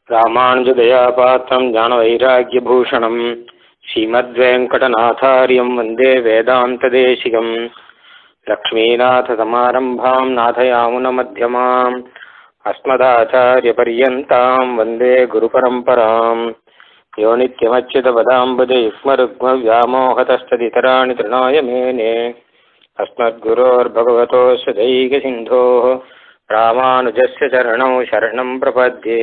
ராமானுஜதயாபாத்திரம் ஞானவைராக்கியபூஷணம் ஸ்ரீமத்வேங்கடநாதாரியம் வந்தே வேதாந்ததேசிகம் லக்ஷ்மீநாதசமாரம்பாம் நாதயாமுனமध्यமாम् अस्मदाचार्यपर्यन्ताम् वन्दे गुरुपरम्पराम् यो नित्यमच्युतपदाम्बुजे युग्मरुग्मव्यामोहतस्तदितराणि तृणाय मेने अस्मद्गुरोर्भगवतोऽस्य दैकसिन्धोः रामानुजस्य चरणौ शरणम् प्रपद्ये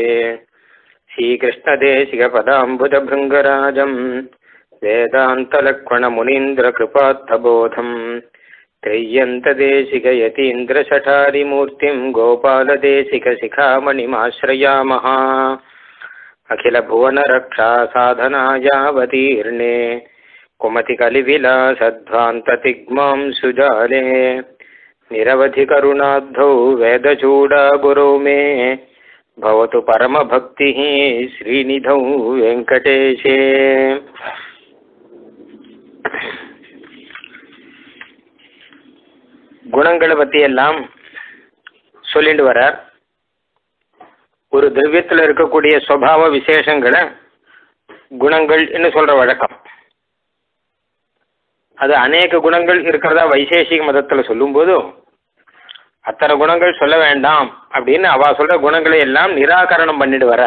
श्रीकृष्णदेशिकपदाम्बुजभृङ्गराजम् वेदान्तलक्ष्मणमुनीन्द्रकृपात्तबोधम् त्रय्यन्तदेशिकयतीन्द्रशठारिमूर्तिम् गोपालदेशिकशिखामणिमाश्रयामः अखिलभुवनरक्षासाधनायावतीर्णे कुमतिकलिविलासध्वान्ततिग्मां सुजाले निरवधिकरुणाद्धौ वेदचूडागुरौ मे भवतु परमभक्तिः श्रीनिधौ वेङ्कटेशे குணங்களை பத்தி எல்லாம் சொல்லிட்டு வரார் ஒரு திரவியத்தில் இருக்கக்கூடிய சுவாவ விசேஷங்களை குணங்கள் என்று சொல்ற வழக்கம் அது அநேக குணங்கள் இருக்கிறதா வைசேஷிக மதத்தில் சொல்லும்போது அத்தனை குணங்கள் சொல்ல வேண்டாம் அப்படின்னு அவ சொல்ற குணங்களை எல்லாம் நிராகரணம் பண்ணிட்டு வர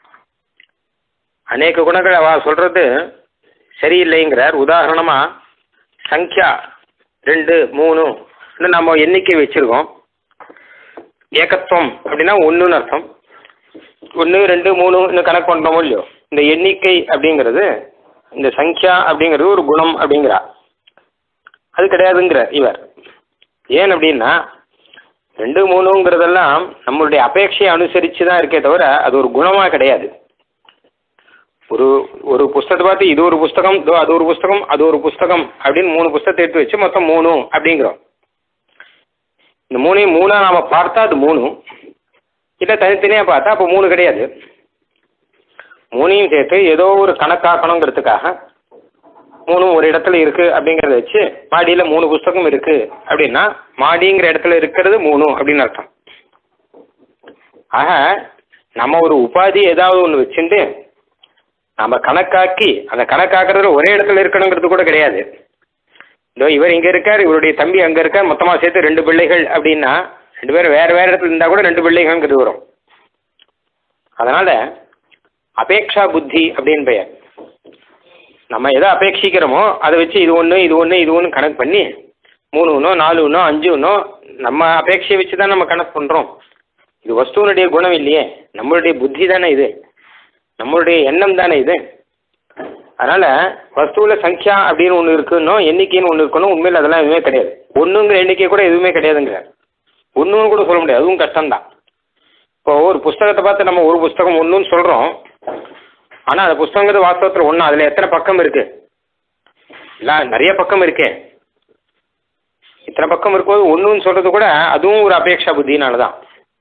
அநேக குணங்கள் அவ சொல்றது சரியில்லைங்கிறார் உதாரணமா சங்கியா ரெண்டு மூணு நம்ம எண்ணிக்கை வச்சிருக்கோம் ஏகத்துவம் அப்படின்னா ஒன்றுன்னு அர்த்தம் ஒன்று ரெண்டு மூணு இன்னும் கணக்கு பண்ணுறோமோ இல்லையோ இந்த எண்ணிக்கை அப்படிங்கிறது இந்த சங்கியா அப்படிங்கிறது ஒரு குணம் அப்படிங்கிறா அது கிடையாதுங்கிற இவர் ஏன் அப்படின்னா ரெண்டு மூணுங்கிறதெல்லாம் நம்மளுடைய அபேட்சையை அனுசரித்து தான் இருக்கே தவிர அது ஒரு குணமாக கிடையாது ஒரு ஒரு புஸ்தகத்தை பார்த்து இது ஒரு புஸ்தகம் இதோ அது ஒரு புஸ்தகம் அது ஒரு புஸ்தகம் அப்படின்னு மூணு புஸ்தகத்தை எடுத்து வச்சு மொத்தம் மூணு அப்படிங்கிறோம் இந்த மூணையும் மூணா நாம பார்த்தா அது மூணு இல்லை தனித்தனியாக பார்த்தா அப்போ மூணு கிடையாது மூணையும் சேர்த்து ஏதோ ஒரு கணக்காக்கணுங்கிறதுக்காக மூணு ஒரு இடத்துல இருக்கு அப்படிங்கிறத வச்சு மாடியில் மூணு புஸ்தகம் இருக்கு அப்படின்னா மாடிங்கிற இடத்துல இருக்கிறது மூணு அப்படின்னு அர்த்தம் ஆக நம்ம ஒரு உபாதி ஏதாவது ஒன்று வச்சுட்டு நம்ம கணக்காக்கி அந்த கணக்காக்குறதுல ஒரே இடத்துல இருக்கணுங்கிறது கூட கிடையாது இதோ இவர் இங்கே இருக்கார் இவருடைய தம்பி அங்கே இருக்கார் மொத்தமாக சேர்த்து ரெண்டு பிள்ளைகள் அப்படின்னா ரெண்டு பேரும் வேறு வேறு இடத்துல இருந்தால் கூட ரெண்டு பிள்ளைகள்ங்கிறது வரும் அதனால் அபேக்ஷா புத்தி அப்படின்னு பெயர் நம்ம எதை அபேட்சிக்கிறோமோ அதை வச்சு இது ஒன்று இது ஒன்று இது ஒன்று கணக்கு பண்ணி மூணு ஒன்றோ நாலு ஒன்றோ அஞ்சு ஒன்றோ நம்ம அபேட்சையை வச்சு தான் நம்ம கணக்கு பண்ணுறோம் இது வஸ்துவனுடைய குணம் இல்லையே நம்மளுடைய புத்தி தானே இது நம்மளுடைய எண்ணம் தானே இது அதனால் வஸ்துவில் சங்கியா அப்படின்னு ஒன்று இருக்குன்னோ எண்ணிக்கைன்னு ஒன்று இருக்கணும் உண்மையில் அதெல்லாம் எதுவுமே கிடையாது ஒன்றுங்கிற எண்ணிக்கை கூட எதுவுமே கிடையாதுங்கிற ஒன்றுன்னு கூட சொல்ல முடியாது அதுவும் கஷ்டம்தான் இப்போ ஒரு புஸ்தகத்தை பார்த்து நம்ம ஒரு புஸ்தகம் ஒன்றுன்னு சொல்கிறோம் ஆனால் அந்த புஸ்தகங்கிறது வாஸ்தவத்தில் ஒன்று அதில் எத்தனை பக்கம் இருக்குது இல்லை நிறைய பக்கம் இருக்கே இத்தனை பக்கம் இருக்கும்போது ஒன்றுன்னு சொல்கிறது கூட அதுவும் ஒரு அபேட்சா புத்தினால தான்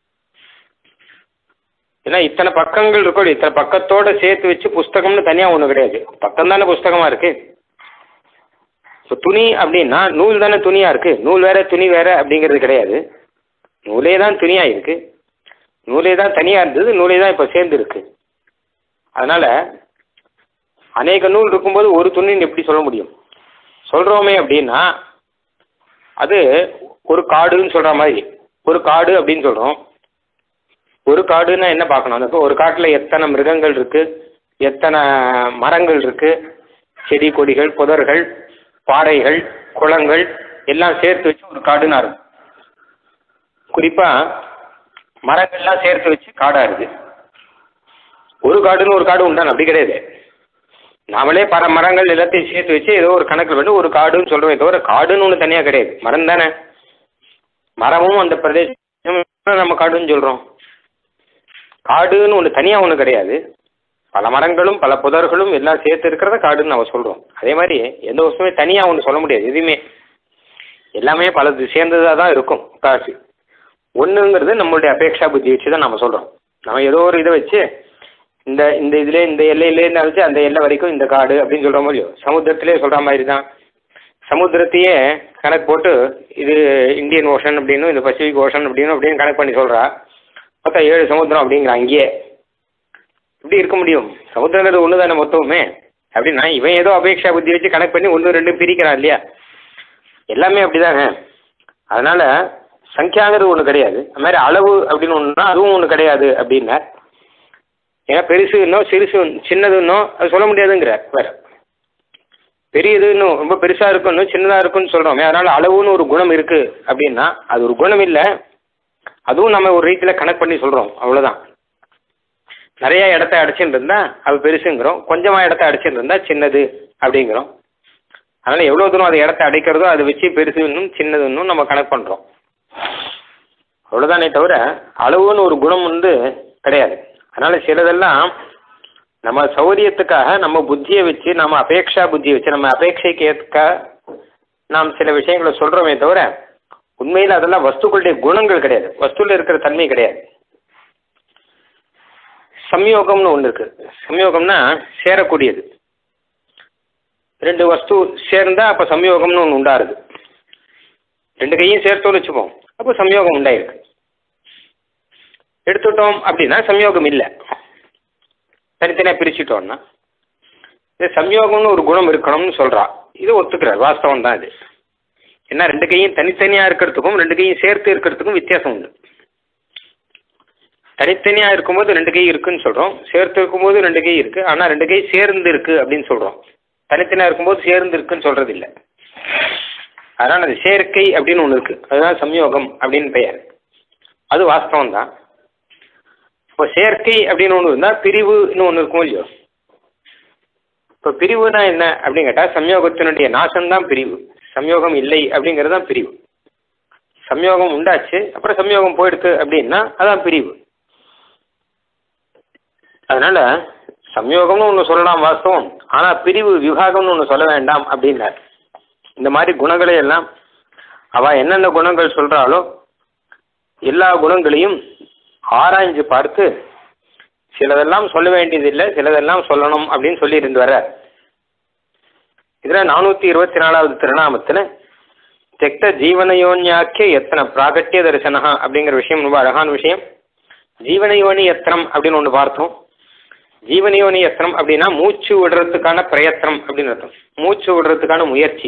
ஏன்னா இத்தனை பக்கங்கள் இருக்கும் இத்தனை பக்கத்தோடு சேர்த்து வச்சு புஸ்தகம்னு தனியாக ஒன்று கிடையாது பக்கம் தானே புஸ்தகமாக இருக்குது இப்போ துணி அப்படின்னா நூல் தானே துணியாக இருக்குது நூல் வேறு துணி வேறு அப்படிங்கிறது கிடையாது நூலே தான் துணியாக இருக்குது நூலே தான் தனியாக இருந்தது நூலே தான் இப்போ சேர்ந்து இருக்குது அதனால் அநேக நூல் இருக்கும்போது ஒரு துணின்னு எப்படி சொல்ல முடியும் சொல்கிறோமே அப்படின்னா அது ஒரு காடுன்னு சொல்கிற மாதிரி ஒரு காடு அப்படின்னு சொல்கிறோம் ஒரு காடுன்னா என்ன பார்க்கணும் அந்த ஒரு காட்டில் எத்தனை மிருகங்கள் இருக்குது எத்தனை மரங்கள் இருக்குது செடி கொடிகள் புதர்கள் பாறைகள் குளங்கள் எல்லாம் சேர்த்து வச்சு ஒரு காடுன்னு இருக்கும் குறிப்பாக மரங்கள்லாம் சேர்த்து வச்சு காடாக இருக்குது ஒரு காடுன்னு ஒரு காடு உண்டான அப்படி கிடையாது நாமளே பல மரங்கள் எல்லாத்தையும் சேர்த்து வச்சு ஏதோ ஒரு கணக்கில் பண்ணி ஒரு காடுன்னு சொல்கிறோமே தவிர காடுன்னு ஒன்று தனியாக கிடையாது மரம் தானே மரமும் அந்த பிரதேசம் நம்ம காடுன்னு சொல்கிறோம் காடுன்னு ஒன்று தனியாக ஒன்று கிடையாது பல மரங்களும் பல புதர்களும் எல்லாம் சேர்த்து இருக்கிறத காடுன்னு நம்ம சொல்கிறோம் அதே மாதிரி எந்த வருஷமே தனியாக ஒன்று சொல்ல முடியாது எதுவுமே எல்லாமே பலது சேர்ந்ததாக தான் இருக்கும் காசு ஒன்றுங்கிறது நம்மளுடைய அபேட்சா புத்தி வச்சு தான் நம்ம சொல்கிறோம் நம்ம ஏதோ ஒரு இதை வச்சு இந்த இந்த இதில் இந்த எல்லையிலேருந்து வச்சு அந்த எல்லை வரைக்கும் இந்த காடு அப்படின்னு சொல்கிற மாதிரியோ சமுத்திரத்திலே சொல்கிற மாதிரி தான் சமுத்திரத்தையே கணக்கு போட்டு இது இந்தியன் ஓஷன் அப்படின்னு இந்த பசிபிக் ஓஷன் அப்படின்னு அப்படின்னு கணக்கு பண்ணி சொல்கிறா மொத்தம் ஏழு சமுத்திரம் அப்படிங்கிற அங்கேயே எப்படி இருக்க முடியும் சமுத்திரங்கிறது ஒன்று தானே மொத்தமுமே அப்படின்னா இவன் ஏதோ அபேட்சா புத்தி வச்சு கணக்கு பண்ணி ஒன்று ரெண்டு பிரிக்கிறான் இல்லையா எல்லாமே அப்படிதானே அதனால சங்கியாங்கிறது ஒன்று கிடையாது அது மாதிரி அளவு அப்படின்னு ஒன்றுனா அதுவும் ஒன்று கிடையாது அப்படின்னார் ஏன்னா பெருசு இன்னும் சிறுசு சின்னது இன்னும் அது சொல்ல முடியாதுங்கிறார் வேற பெரியது இன்னும் ரொம்ப பெருசாக இருக்கும் இன்னும் சின்னதாக இருக்குன்னு சொல்கிறோமே அதனால் அளவுன்னு ஒரு குணம் இருக்குது அப்படின்னா அது ஒரு குணம் இல்லை அதுவும் நம்ம ஒரு ரீதியில் கணக்கு பண்ணி சொல்கிறோம் அவ்வளோதான் நிறைய இடத்த அடைச்சிட்டு இருந்தா அது பெருசுங்கிறோம் கொஞ்சமாக இடத்த அடைச்சிட்டு இருந்தா சின்னது அப்படிங்கிறோம் அதனால் எவ்வளோ தூரம் அது இடத்த அடைக்கிறதோ அதை வச்சு பெருசு இன்னும் சின்னது இன்னும் நம்ம கணக்கு பண்ணுறோம் அவ்வளோதானே தவிர அளவுன்னு ஒரு குணம் வந்து கிடையாது அதனால் சிலதெல்லாம் நம்ம சௌரியத்துக்காக நம்ம புத்தியை வச்சு நம்ம அபேக்ஷா புத்தியை வச்சு நம்ம அபேட்சைக்கு ஏற்க நாம் சில விஷயங்களை சொல்கிறோமே தவிர உண்மையில் அதெல்லாம் வஸ்துக்களுடைய குணங்கள் கிடையாது வஸ்துவில் இருக்கிற தன்மை கிடையாது சம்யோகம்னு ஒன்று இருக்கு சம்யோகம்னா சேரக்கூடியது ரெண்டு வஸ்து சேர்ந்தா அப்போ சம்யோகம்னு ஒன்று உண்டாருது ரெண்டு கையும் சேர்த்தோன்னு வச்சுப்போம் அப்போ சம்யோகம் உண்டாயிருக்கு எடுத்துட்டோம் அப்படின்னா சம்யோகம் இல்லை தனித்தனியாக பிரிச்சுட்டோம்னா இது சம்யோகம்னு ஒரு குணம் இருக்கணும்னு சொல்றா இது ஒத்துக்கிறார் வாஸ்தவம் தான் இது ஏன்னா ரெண்டு கையும் தனித்தனியாக இருக்கிறதுக்கும் ரெண்டு கையும் சேர்த்து இருக்கிறதுக்கும் வித்தியாசம் உண்டு தனித்தனியாக இருக்கும்போது ரெண்டு கை இருக்குன்னு சொல்கிறோம் சேர்த்து இருக்கும்போது ரெண்டு கை இருக்குது ஆனால் ரெண்டு கை சேர்ந்து இருக்கு அப்படின்னு சொல்கிறோம் தனித்தனியாக இருக்கும்போது சேர்ந்து இருக்குன்னு சொல்கிறது இல்லை அதனால் அது சேர்க்கை அப்படின்னு ஒன்று இருக்குது அதுதான் சம்யோகம் அப்படின்னு பெயர் அது வாஸ்தவம் தான் இப்போ சேர்க்கை அப்படின்னு ஒன்று இருந்தால் பிரிவுன்னு ஒன்று இருக்கும் இல்லையோ இப்போ பிரிவுனா என்ன அப்படின்னு கேட்டால் சம்யோகத்தினுடைய நாசம்தான் பிரிவு சம்யோகம் இல்லை அப்படிங்கிறது தான் பிரிவு சம்யோகம் உண்டாச்சு அப்புறம் சம்யோகம் போயிடுத்து அப்படின்னா அதான் பிரிவு அதனால சம்யோகம்னு ஒன்று சொல்லலாம் வாஸ்தவம் ஆனால் பிரிவு விவாகம்னு ஒன்று சொல்ல வேண்டாம் அப்படின்னார் இந்த மாதிரி குணங்களை எல்லாம் அவ என்னென்ன குணங்கள் சொல்றாளோ எல்லா குணங்களையும் ஆராய்ஞ்சு பார்த்து சிலதெல்லாம் சொல்ல வேண்டியதில்லை சிலதெல்லாம் சொல்லணும் அப்படின்னு சொல்லி இருந்து வர இதில் நானூற்றி இருபத்தி நாலாவது திருநாமத்தில் தெக்த ஜீவனயோன்யாக்கிய எத்தனை பிராகட்டிய தரிசனஹா அப்படிங்கிற விஷயம் ரொம்ப அழகான விஷயம் ஜீவனயோனி எத்தனம் அப்படின்னு ஒன்று பார்த்தோம் ஜீவனயோனி எத்தனம் அப்படின்னா மூச்சு விடுறதுக்கான பிரயத்தனம் அப்படின்னு அர்த்தம் மூச்சு விடுறதுக்கான முயற்சி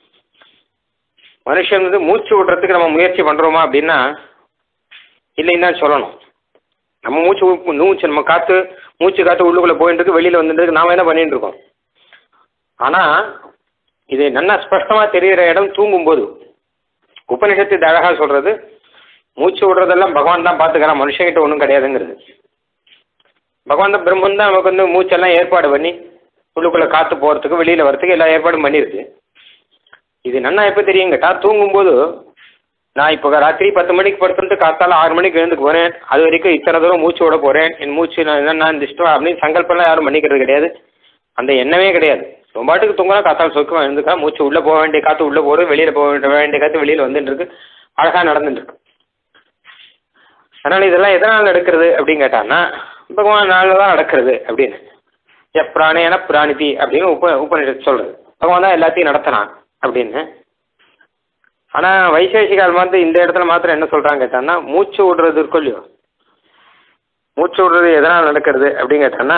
மனுஷன் வந்து மூச்சு விடுறதுக்கு நம்ம முயற்சி பண்ணுறோமா அப்படின்னா இல்லைன்னு தான் சொல்லணும் நம்ம மூச்சு உ- மூச்சு நம்ம காற்று மூச்சு காற்று உள்ளுக்குள்ளே போயிட்டு இருக்கு வெளியில் வந்துட்டு இருக்கு நாம என்ன பண்ணிட்டு இருக்கோம் ஆனால் இது நல்லா ஸ்பஷ்டமாக தெரிகிற இடம் தூங்கும்போது உபனிஷத்து இது அழகாக சொல்கிறது மூச்சு விடுறதெல்லாம் பகவான் தான் பார்த்துக்கிறான் மனுஷங்கிட்ட ஒன்றும் கிடையாதுங்கிறது பகவான் தான் பிரம்மன் தான் நமக்கு வந்து மூச்செல்லாம் ஏற்பாடு பண்ணி உள்ளுக்குள்ளே காற்று போகிறதுக்கு வெளியில் வரத்துக்கு எல்லா ஏற்பாடும் பண்ணியிருக்கு இது நன்னா எப்போ தெரியும் கேட்டா தூங்கும்போது நான் இப்போ ராத்திரி பத்து மணிக்கு படுத்துட்டு காத்தால ஆறு மணிக்கு எழுந்துக்கு போகிறேன் அது வரைக்கும் இத்தனை தூரம் மூச்சு விட போகிறேன் என் மூச்சு நான் என்னென்ன இந்த இஷ்டம் அப்படின்னு சங்கல்பம்லாம் யாரும் பண்ணிக்கிறது கிடையாது அந்த எண்ணமே கிடையாது ரொம்ப பாட்டுக்கு தூங்கலாம் காத்தால சொக்கமாக எழுந்துக்கலாம் மூச்சு உள்ளே போக வேண்டிய காற்று உள்ளே போகிறது வெளியில் போக வேண்டிய வேண்டிய காற்று வெளியில் வந்துட்டு இருக்கு அழகாக நடந்துட்டு இருக்கு அதனால் இதெல்லாம் எதனால் நடக்கிறது அப்படின்னு கேட்டான்னா பகவானால தான் நடக்கிறது அப்படின்னு எப்பிராணேன பிராணிதி அப்படின்னு உப உபநிஷத்து சொல்கிறது பகவான் தான் எல்லாத்தையும் நடத்துறான் அப்படின்னு ஆனால் வைசேஷிகால் மாத்திரம் இந்த இடத்துல மாத்திரம் என்ன சொல்கிறாங்க கேட்டான்னா மூச்சு விடுறது இருக்கும் இல்லையோ மூச்சு விடுறது எதனால் நடக்கிறது அப்படின்னு கேட்டான்னா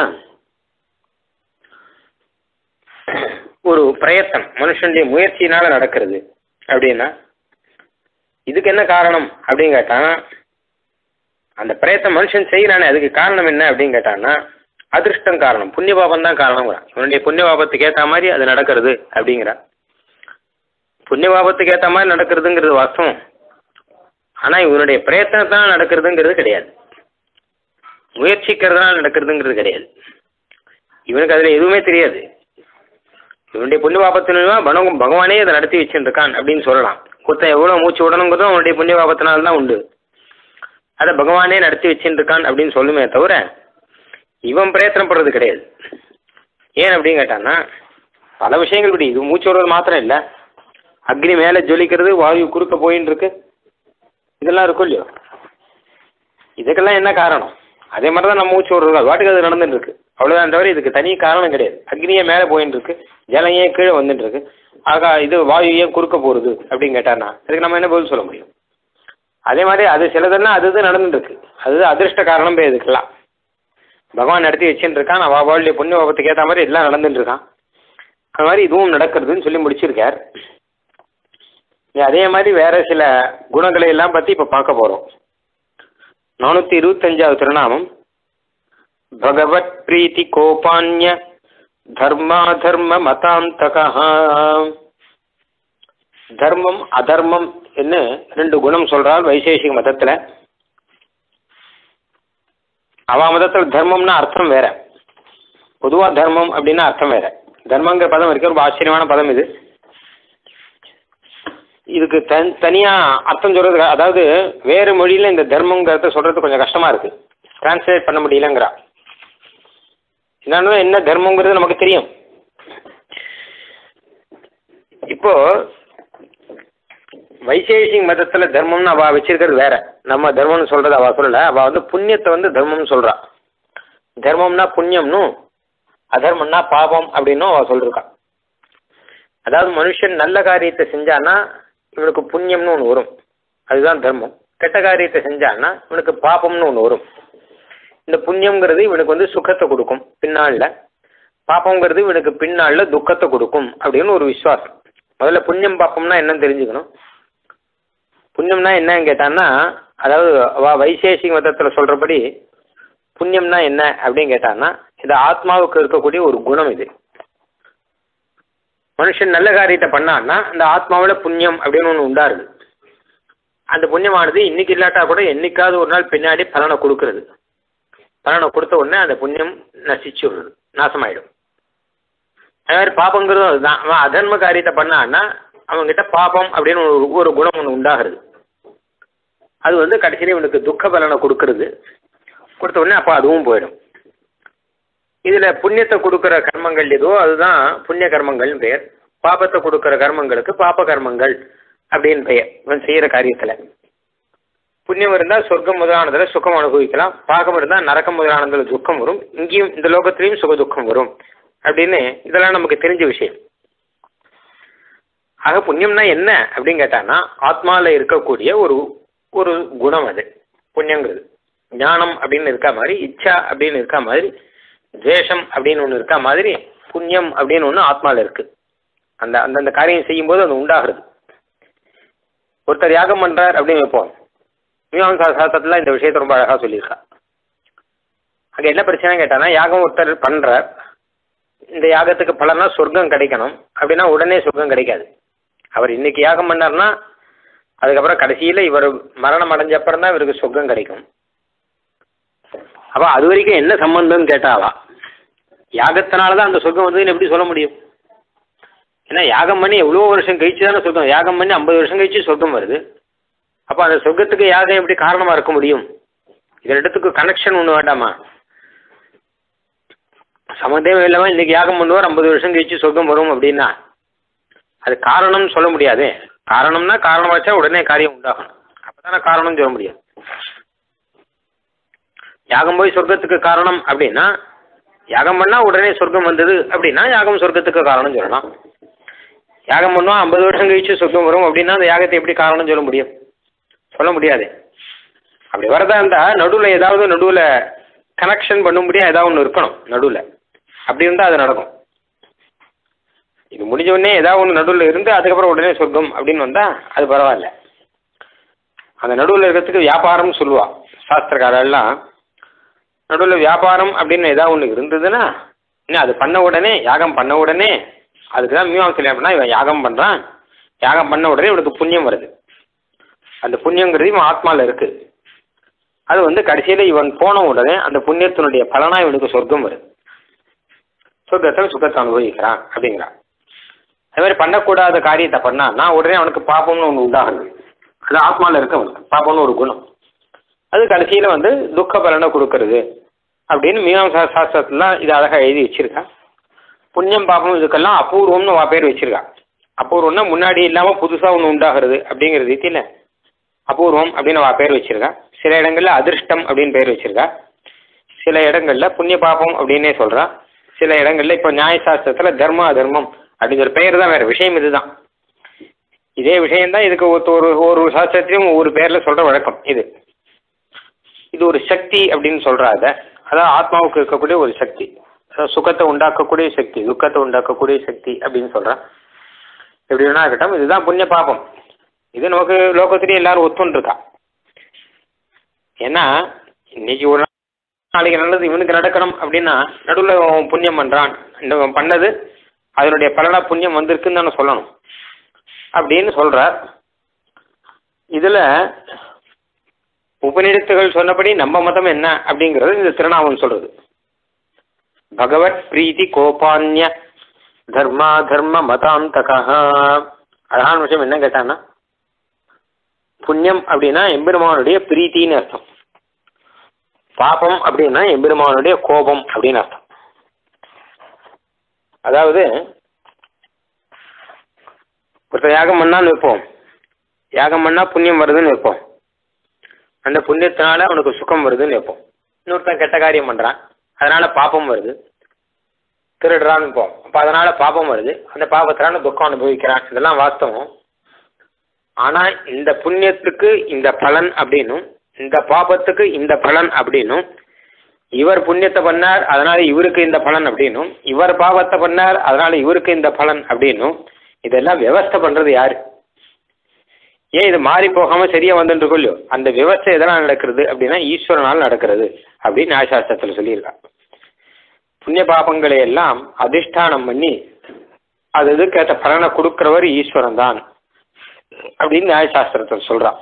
ஒரு பிரயத்தனம் மனுஷனுடைய முயற்சியினால நடக்கிறது அப்படின்னா இதுக்கு என்ன காரணம் அப்படின்னு கேட்டான் அந்த பிரயத்தனம் மனுஷன் செய்கிறானே அதுக்கு காரணம் என்ன அப்படின்னு கேட்டான்னா அதிர்ஷ்டம் காரணம் புண்ணிய பாபம் தான் காரணங்கிறான் இவனுடைய புண்ணிய பாபத்துக்கு ஏற்ற மாதிரி அது நடக்கிறது அப்படிங்கிறான் புண்ணிய பாபத்துக்கு ஏற்ற மாதிரி நடக்கிறதுங்கிறது வாஸ்தவம் ஆனால் இவனுடைய பிரயத்தனத்தால் நடக்கிறதுங்கிறது கிடையாது முயற்சிக்கிறதுனால நடக்கிறதுங்கிறது கிடையாது இவனுக்கு அதில் எதுவுமே தெரியாது இவனுடைய புண்ணிய பாபத்தினா பகவான் பகவானே அதை நடத்தி வச்சுருக்கான் அப்படின்னு சொல்லலாம் ஒருத்தன் எவ்வளோ மூச்சு விடணுங்கிறதும் அவனுடைய புண்ணிய பாபத்தினால தான் உண்டு அதை பகவானே நடத்தி வச்சுருக்கான் அப்படின்னு சொல்லுமே தவிர இவன் பிரயத்தனப்படுறது கிடையாது ஏன் அப்படின்னு கேட்டான்னா பல விஷயங்கள் இப்படி இது மூச்சு விடுறது மாத்திரம் இல்லை அக்னி மேலே ஜொலிக்கிறது வாயு குறுக்க போயின்னு இருக்கு இதெல்லாம் இருக்கும் இல்லையோ இதுக்கெல்லாம் என்ன காரணம் அதே மாதிரி தான் நம்ம மூச்சு விடுறது அது வாட்டுக்கு அது நடந்துட்டு இருக்கு அவ்வளோதான் தவிர இதுக்கு தனி காரணம் கிடையாது அக்னியே மேலே போயின்னு இருக்கு ஜலம் ஏன் கீழே வந்துட்டு இருக்கு ஆகா இது வாயு ஏன் குறுக்க போகிறது அப்படின்னு கேட்டான்னா அதுக்கு நம்ம என்ன பதில் சொல்ல முடியும் அதே மாதிரி அது சிலதெல்லாம் அது இது நடந்துட்டு இருக்கு அது அதிர்ஷ்ட காரணம் பேர் இதுக்கெல்லாம் பகவான் நடத்தி வச்சுட்டு இருக்கான் அவாவாளுடைய புண்ணிய பாபத்துக்கு ஏற்ற மாதிரி எல்லாம் நடந்துட்டு இருக்கான் அது மாதிரி இதுவும் நடக்கிறதுன்னு சொல்லி முடிச்சிருக்கார் அதே மாதிரி வேற சில குணங்களை எல்லாம் பற்றி இப்போ பார்க்க போகிறோம் நானூற்றி இருபத்தஞ்சாவது திருநாமம் பகவத் பிரீத்தி கோபான்ய தர்மாதர்ம மதாந்தகா தர்மம் அதர்மம் என்ன ரெண்டு குணம் சொல்றால் வைசேஷிக மதத்துல அவ மதத்தில் தர்மம்னா அர்த்தம் வேற பொதுவா தர்மம் அப்படின்னா அர்த்தம் வேற தர்மங்கிற பதம் இருக்க ரொம்ப ஆச்சரியமான பதம் இது இதுக்கு தன் தனியா அர்த்தம் சொல்றது அதாவது வேறு மொழியில இந்த தர்மங்கிறத சொல்றது கொஞ்சம் கஷ்டமா இருக்கு டிரான்ஸ்லேட் பண்ண முடியலங்கிறா என்னன்னா என்ன தர்மங்கிறது நமக்கு தெரியும் இப்போ வைசேஷிக் மதத்துல தர்மம்னு அவ வச்சிருக்கிறது வேற நம்ம தர்மம்னு சொல்றது அவ சொல்லல அவ வந்து புண்ணியத்தை வந்து தர்மம்னு சொல்றா தர்மம்னா புண்ணியம்னு அதர்மம்னா பாபம் அப்படின்னும் அவ சொல்லிருக்கா அதாவது மனுஷன் நல்ல காரியத்தை செஞ்சான்னா இவனுக்கு புண்ணியம்னு ஒன்று வரும் அதுதான் தர்மம் கெட்ட காரியத்தை செஞ்சான்னா இவனுக்கு பாபம்னு ஒன்று வரும் இந்த புண்ணியங்கிறது இவனுக்கு வந்து சுகத்தை கொடுக்கும் பின்னாளில் பாப்பங்கிறது இவனுக்கு பின்னாளில் துக்கத்தை கொடுக்கும் அப்படின்னு ஒரு விசுவாசம் முதல்ல புண்ணியம் பாப்பம்னா என்னன்னு தெரிஞ்சுக்கணும் புண்ணியம்னா என்னன்னு கேட்டான்னா அதாவது அவ வைசேஷிக மதத்தில் சொல்கிறபடி புண்ணியம்னா என்ன அப்படின்னு கேட்டான்னா இது ஆத்மாவுக்கு இருக்கக்கூடிய ஒரு குணம் இது மனுஷன் நல்ல காரியத்தை பண்ணான்னா அந்த ஆத்மாவில் புண்ணியம் அப்படின்னு ஒன்று உண்டாருது அந்த புண்ணியமானது இன்னைக்கு இல்லாட்டா கூட என்னைக்காவது ஒரு நாள் பின்னாடி பலனை கொடுக்கறது பலனை கொடுத்த உடனே அந்த புண்ணியம் நசிச்சு விடுறது நாசமாயிடும் அதே மாதிரி பாப்பங்கிறதும் அதுதான் அவன் அதர்ம காரியத்தை பண்ணான்னா அவன்கிட்ட பாப்பம் அப்படின்னு ஒரு ஒரு குணம் ஒன்று உண்டாகிறது அது வந்து கடைசியில் இவனுக்கு துக்க பலனை கொடுக்கறது கொடுத்த உடனே அப்போ அதுவும் போயிடும் இதில் புண்ணியத்தை கொடுக்குற கர்மங்கள் எதுவோ அதுதான் புண்ணிய கர்மங்கள்னு பெயர் பாபத்தை கொடுக்குற கர்மங்களுக்கு பாப கர்மங்கள் அப்படின்னு பெயர் இவன் செய்கிற காரியத்தில் புண்ணியம் இருந்தால் சொர்க்கம் முதலானதில் சுகம் அனுபவிக்கலாம் பாகம் இருந்தால் நரக்கம் முதலானதில் துக்கம் வரும் இங்கேயும் இந்த லோகத்திலையும் சுக துக்கம் வரும் அப்படின்னு இதெல்லாம் நமக்கு தெரிஞ்ச விஷயம் ஆக புண்ணியம்னா என்ன அப்படின்னு கேட்டான்னா ஆத்மாவில் இருக்கக்கூடிய ஒரு ஒரு குணம் அது புண்ணியங்கிறது ஞானம் அப்படின்னு இருக்கா மாதிரி இச்சா அப்படின்னு இருக்கா மாதிரி துவேஷம் அப்படின்னு ஒன்று இருக்கா மாதிரி புண்ணியம் அப்படின்னு ஒன்று ஆத்மாவில் இருக்கு அந்த அந்தந்த காரியம் செய்யும்போது அது உண்டாகிறது ஒருத்தர் யாகம் பண்ணுறார் அப்படின்னு வைப்போம் மீமாசா சாஸ்திரத்தில் இந்த விஷயத்தை ரொம்ப அழகாக சொல்லியிருக்கா அங்கே என்ன பிரச்சனை கேட்டானா யாகம் ஒருத்தர் பண்ணுறார் இந்த யாகத்துக்கு பலனா சொர்க்கம் கிடைக்கணும் அப்படின்னா உடனே சொர்க்கம் கிடைக்காது அவர் இன்னைக்கு யாகம் பண்ணார்னா அதுக்கப்புறம் கடைசியில் இவர் மரணம் அடைஞ்ச அப்புறம் தான் இவருக்கு சொர்க்கம் கிடைக்கும் அப்போ அது வரைக்கும் என்ன சம்பந்தம்னு கேட்டாவா யாகத்தினால தான் அந்த சொர்க்கம் வந்ததுன்னு எப்படி சொல்ல முடியும் ஏன்னா யாகம் பண்ணி எவ்வளோ வருஷம் கழிச்சு தானே சொர்க்கம் யாகம் பண்ணி ஐம்பது வருஷம் கழிச்சு சொர்க்கம் வருது அப்போ அந்த சொர்க்கத்துக்கு யாகம் எப்படி காரணமாக இருக்க முடியும் இது ரெண்டுத்துக்கு கனெக்ஷன் ஒன்று வேண்டாமா சம்மந்தமே இல்லாமல் இன்னைக்கு யாகம் பண்ணுவார் ஐம்பது வருஷம் கழிச்சு சொர்க்கம் வரும் அப்படின்னா அது காரணம்னு சொல்ல முடியாது காரணம்னா காரணமாச்சா உடனே காரியம் உண்டாகணும் அப்போ தானே காரணம்னு சொல்ல முடியும் யாகம் போய் சொர்க்கத்துக்கு காரணம் அப்படின்னா யாகம் பண்ணால் உடனே சொர்க்கம் வந்தது அப்படின்னா யாகம் சொர்க்கத்துக்கு காரணம் சொல்லலாம் யாகம் பண்ணுவோம் ஐம்பது வருஷம் கழிச்சு சொர்க்கம் வரும் அப்படின்னா அந்த யாகத்தை எப்படி காரணம் சொல்ல முடியும் சொல்ல முடியாது அப்படி வரதா இருந்தால் நடுவில் ஏதாவது நடுவில் கனெக்ஷன் பண்ணும்படியாக ஏதாவது ஒன்று இருக்கணும் நடுவில் அப்படி இருந்தால் அது நடக்கும் இது முடிஞ்ச உடனே ஏதாவது ஒன்று நடுவில் இருந்து அதுக்கப்புறம் உடனே சொர்க்கம் அப்படின்னு வந்தால் அது பரவாயில்ல அந்த நடுவில் இருக்கிறதுக்கு வியாபாரம்னு சொல்லுவா சாஸ்திரக்காரெல்லாம் நடுவில் வியாபாரம் அப்படின்னு ஏதாவது ஒன்று இருந்ததுன்னா இன்னும் அது பண்ண உடனே யாகம் பண்ண உடனே அதுக்கு தான் மீமாசை அப்படின்னா இவன் யாகம் பண்ணுறான் யாகம் பண்ண உடனே இவனுக்கு புண்ணியம் வருது அந்த புண்ணியங்கிறது இவன் ஆத்மாவில் இருக்குது அது வந்து கடைசியில் இவன் போன உடனே அந்த புண்ணியத்தினுடைய பலனாக இவனுக்கு சொர்க்கம் வருது சொர்க்கத்தில் சுகத்தை அனுபவிக்கிறான் அப்படிங்கிறான் அது மாதிரி பண்ணக்கூடாத காரியத்தை பண்ணான்னா உடனே அவனுக்கு பாப்பம்னு ஒன்று உண்டாகுது அது ஆத்மாவில் இருக்கவனுக்கு பாப்பம்னு ஒரு குணம் அது கடைசியில் வந்து துக்க பலனை கொடுக்கறது அப்படின்னு மீமாசா சாஸ்திரத்தில் இது அழகாக எழுதி வச்சிருக்கா புண்ணியம் பாப்பம் இதுக்கெல்லாம் அபூர்வம்னு வா பேர் வச்சிருக்கா அபூர்வம்னா முன்னாடி இல்லாமல் புதுசாக ஒன்று உண்டாகிறது அப்படிங்கிற ரீதியில் அபூர்வம் அப்படின்னு வா பேர் வச்சிருக்கா சில இடங்களில் அதிர்ஷ்டம் அப்படின்னு பேர் வச்சிருக்கா சில இடங்களில் புண்ணிய பாப்பம் அப்படின்னே சொல்கிறா சில இடங்களில் இப்போ நியாயசாஸ்திரத்தில் தர்ம அதர்மம் அப்படிங்கிற பெயர் தான் வேறு விஷயம் இதுதான் இதே விஷயம்தான் இதுக்கு ஒரு ஒரு சாஸ்திரத்தையும் ஒரு பேரில் சொல்கிற வழக்கம் இது இது ஒரு சக்தி அப்படின்னு சொல்கிறா அதை அதாவது ஆத்மாவுக்கு இருக்கக்கூடிய ஒரு சக்தி அதாவது சுகத்தை உண்டாக்கக்கூடிய சக்தி துக்கத்தை உண்டாக்கக்கூடிய சக்தி அப்படின்னு சொல்கிறான் எப்படி வேணா இருக்கட்டும் இதுதான் புண்ணிய பாபம் இது நமக்கு லோகத்திலேயே எல்லாரும் ஒத்துன்னு இருக்கா ஏன்னா இன்னைக்கு ஒரு நாளைக்கு நல்லது இவனுக்கு நடக்கணும் அப்படின்னா நடுவில் அவன் புண்ணியம் பண்ணுறான் இந்த அவன் பண்ணது அதனுடைய பலனா புண்ணியம் வந்திருக்குன்னு தானே சொல்லணும் அப்படின்னு சொல்கிறார் இதில் உபநிடத்துகள் சொன்னபடி நம்ம மதம் என்ன அப்படிங்கிறது இந்த திருநாமம் சொல்றது பகவத் பிரீத்தி கோபான்ய தர்மா தர்ம மதாந்தகா அழகான விஷயம் என்ன கேட்டான்னா புண்ணியம் அப்படின்னா எம்பெருமானுடைய பிரீத்தின்னு அர்த்தம் பாபம் அப்படின்னா எம்பெருமானுடைய கோபம் அப்படின்னு அர்த்தம் அதாவது ஒருத்தர் யாகம் பண்ணான்னு வைப்போம் யாகம் பண்ணா புண்ணியம் வருதுன்னு வைப்போம் அந்த புண்ணியத்தினால அவனுக்கு சுகம் வருதுன்னு வைப்போம் இன்னொருத்தன் கெட்ட காரியம் பண்றான் அதனால பாப்பம் வருது திருடுறான்னு வைப்போம் அப்போ அதனால பாப்பம் வருது அந்த பாபத்தினால துக்கம் அனுபவிக்கிறான் இதெல்லாம் வாஸ்தவம் ஆனா இந்த புண்ணியத்துக்கு இந்த பலன் அப்படின்னும் இந்த பாபத்துக்கு இந்த பலன் அப்படின்னும் இவர் புண்ணியத்தை பண்ணார் அதனால இவருக்கு இந்த பலன் அப்படின்னும் இவர் பாவத்தை பண்ணார் அதனால இவருக்கு இந்த பலன் அப்படின்னும் இதெல்லாம் விவஸ்தை பண்றது யாரு ஏன் இது மாறி போகாம சரியா வந்துட்டு இருக்கோ இல்லையோ அந்த விவஸ்தை எதனால் நடக்கிறது அப்படின்னா ஈஸ்வரனால் நடக்கிறது அப்படின்னு நியாயசாஸ்திரத்தில் சொல்லியிருக்கா புண்ணிய பாபங்களை எல்லாம் அதிஷ்டானம் பண்ணி அது இதுக்கேற்ற பலனை கொடுக்கிறவர் ஈஸ்வரன் தான் அப்படின்னு நியாயசாஸ்திரத்தில் சொல்றான்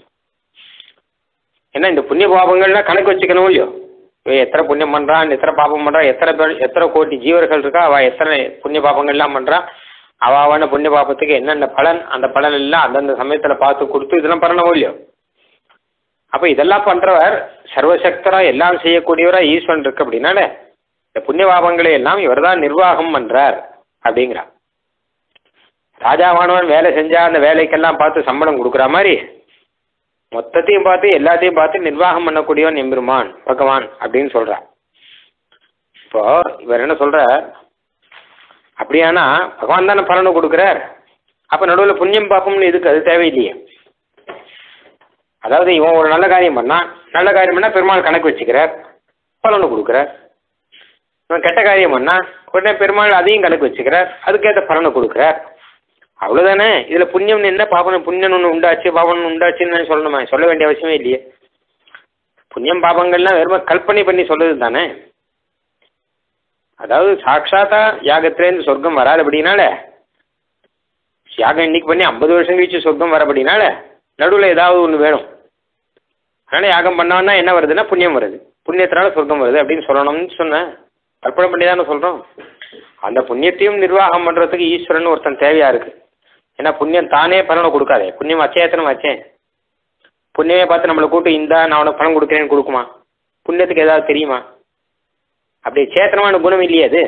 ஏன்னா இந்த புண்ணிய பாபங்கள்லாம் கணக்கு வச்சுக்கணும் இல்லையோ இவன் எத்தனை புண்ணியம் பண்றான் எத்தனை பாபம் பண்றான் எத்தனை பேர் எத்தனை கோடி ஜீவர்கள் இருக்கா அவ எத்தனை புண்ணிய பாபங்கள்லாம் பண்றான் அவ அவன புண்ணிய பாபத்துக்கு என்னென்ன பலன் அந்த பலன் எல்லாம் அந்தந்த சமயத்துல பார்த்து கொடுத்து இதெல்லாம் பண்ணணும் இல்லையோ அப்ப இதெல்லாம் பண்றவர் சர்வசக்தரா எல்லாம் செய்யக்கூடியவரா ஈஸ்வரன் இருக்கு அப்படின்னால இந்த புண்ணிய பாபங்களை எல்லாம் இவர் தான் நிர்வாகம் பண்றார் அப்படிங்கிறார் ராஜாவானவன் வேலை செஞ்சா அந்த வேலைக்கெல்லாம் பார்த்து சம்பளம் கொடுக்குற மாதிரி மொத்தத்தையும் பார்த்து எல்லாத்தையும் பார்த்து நிர்வாகம் பண்ணக்கூடியவன் எம்பெருமான் பகவான் அப்படின்னு சொல்றார் இப்போ இவர் என்ன சொல்ற அப்படியானா பகவான் தானே பலனை கொடுக்குறார் அப்ப நடுவில் புண்ணியம் பாப்பம்னு இதுக்கு அது தேவையில்லையே அதாவது இவன் ஒரு நல்ல காரியம் பண்ணான் நல்ல காரியம் பண்ணா பெருமாள் கணக்கு வச்சுக்கிறார் பலனை கொடுக்குறார் இவன் கெட்ட காரியம் பண்ணா உடனே பெருமாள் அதையும் கணக்கு வச்சுக்கிறார் அதுக்கேற்ற பலனை கொடுக்குறார் அவ்வளோதானே இதில் புண்ணியம் என்ன பாபம் புண்ணியம் ஒன்று உண்டாச்சு பாபம் ஒன்று உண்டாச்சுன்னு சொல்லணுமா சொல்ல வேண்டிய அவசியமே இல்லையே புண்ணியம் பாபங்கள்லாம் வெறும் கல்பனை பண்ணி சொல்றது தானே அதாவது சாட்சாத்தா யாகத்திலேருந்து சொர்க்கம் வராதபடினால யாகம் இன்னைக்கு பண்ணி ஐம்பது வருஷம் கழிச்சு சொர்க்கம் வரபடினால நடுவில் ஏதாவது ஒன்று வேணும் அதனால யாகம் பண்ணோன்னா என்ன வருதுன்னா புண்ணியம் வருது புண்ணியத்தினால சொர்க்கம் வருது அப்படின்னு சொல்லணும்னு சொன்னேன் கற்பனை பண்ணி தானே சொல்கிறோம் அந்த புண்ணியத்தையும் நிர்வாகம் பண்ணுறதுக்கு ஈஸ்வரன் ஒருத்தன் தேவையா இருக்கு ஏன்னா புண்ணியம் தானே பலனை கொடுக்காதே புண்ணியம் அச்சேத்தனம் வச்சேன் புண்ணியமே பார்த்து நம்மளை கூட்டு இந்தா நான் உனக்கு பலன் கொடுக்குறேன்னு கொடுக்குமா புண்ணியத்துக்கு ஏதாவது தெரியுமா அப்படி சேத்தனமான குணம் இல்லையே அது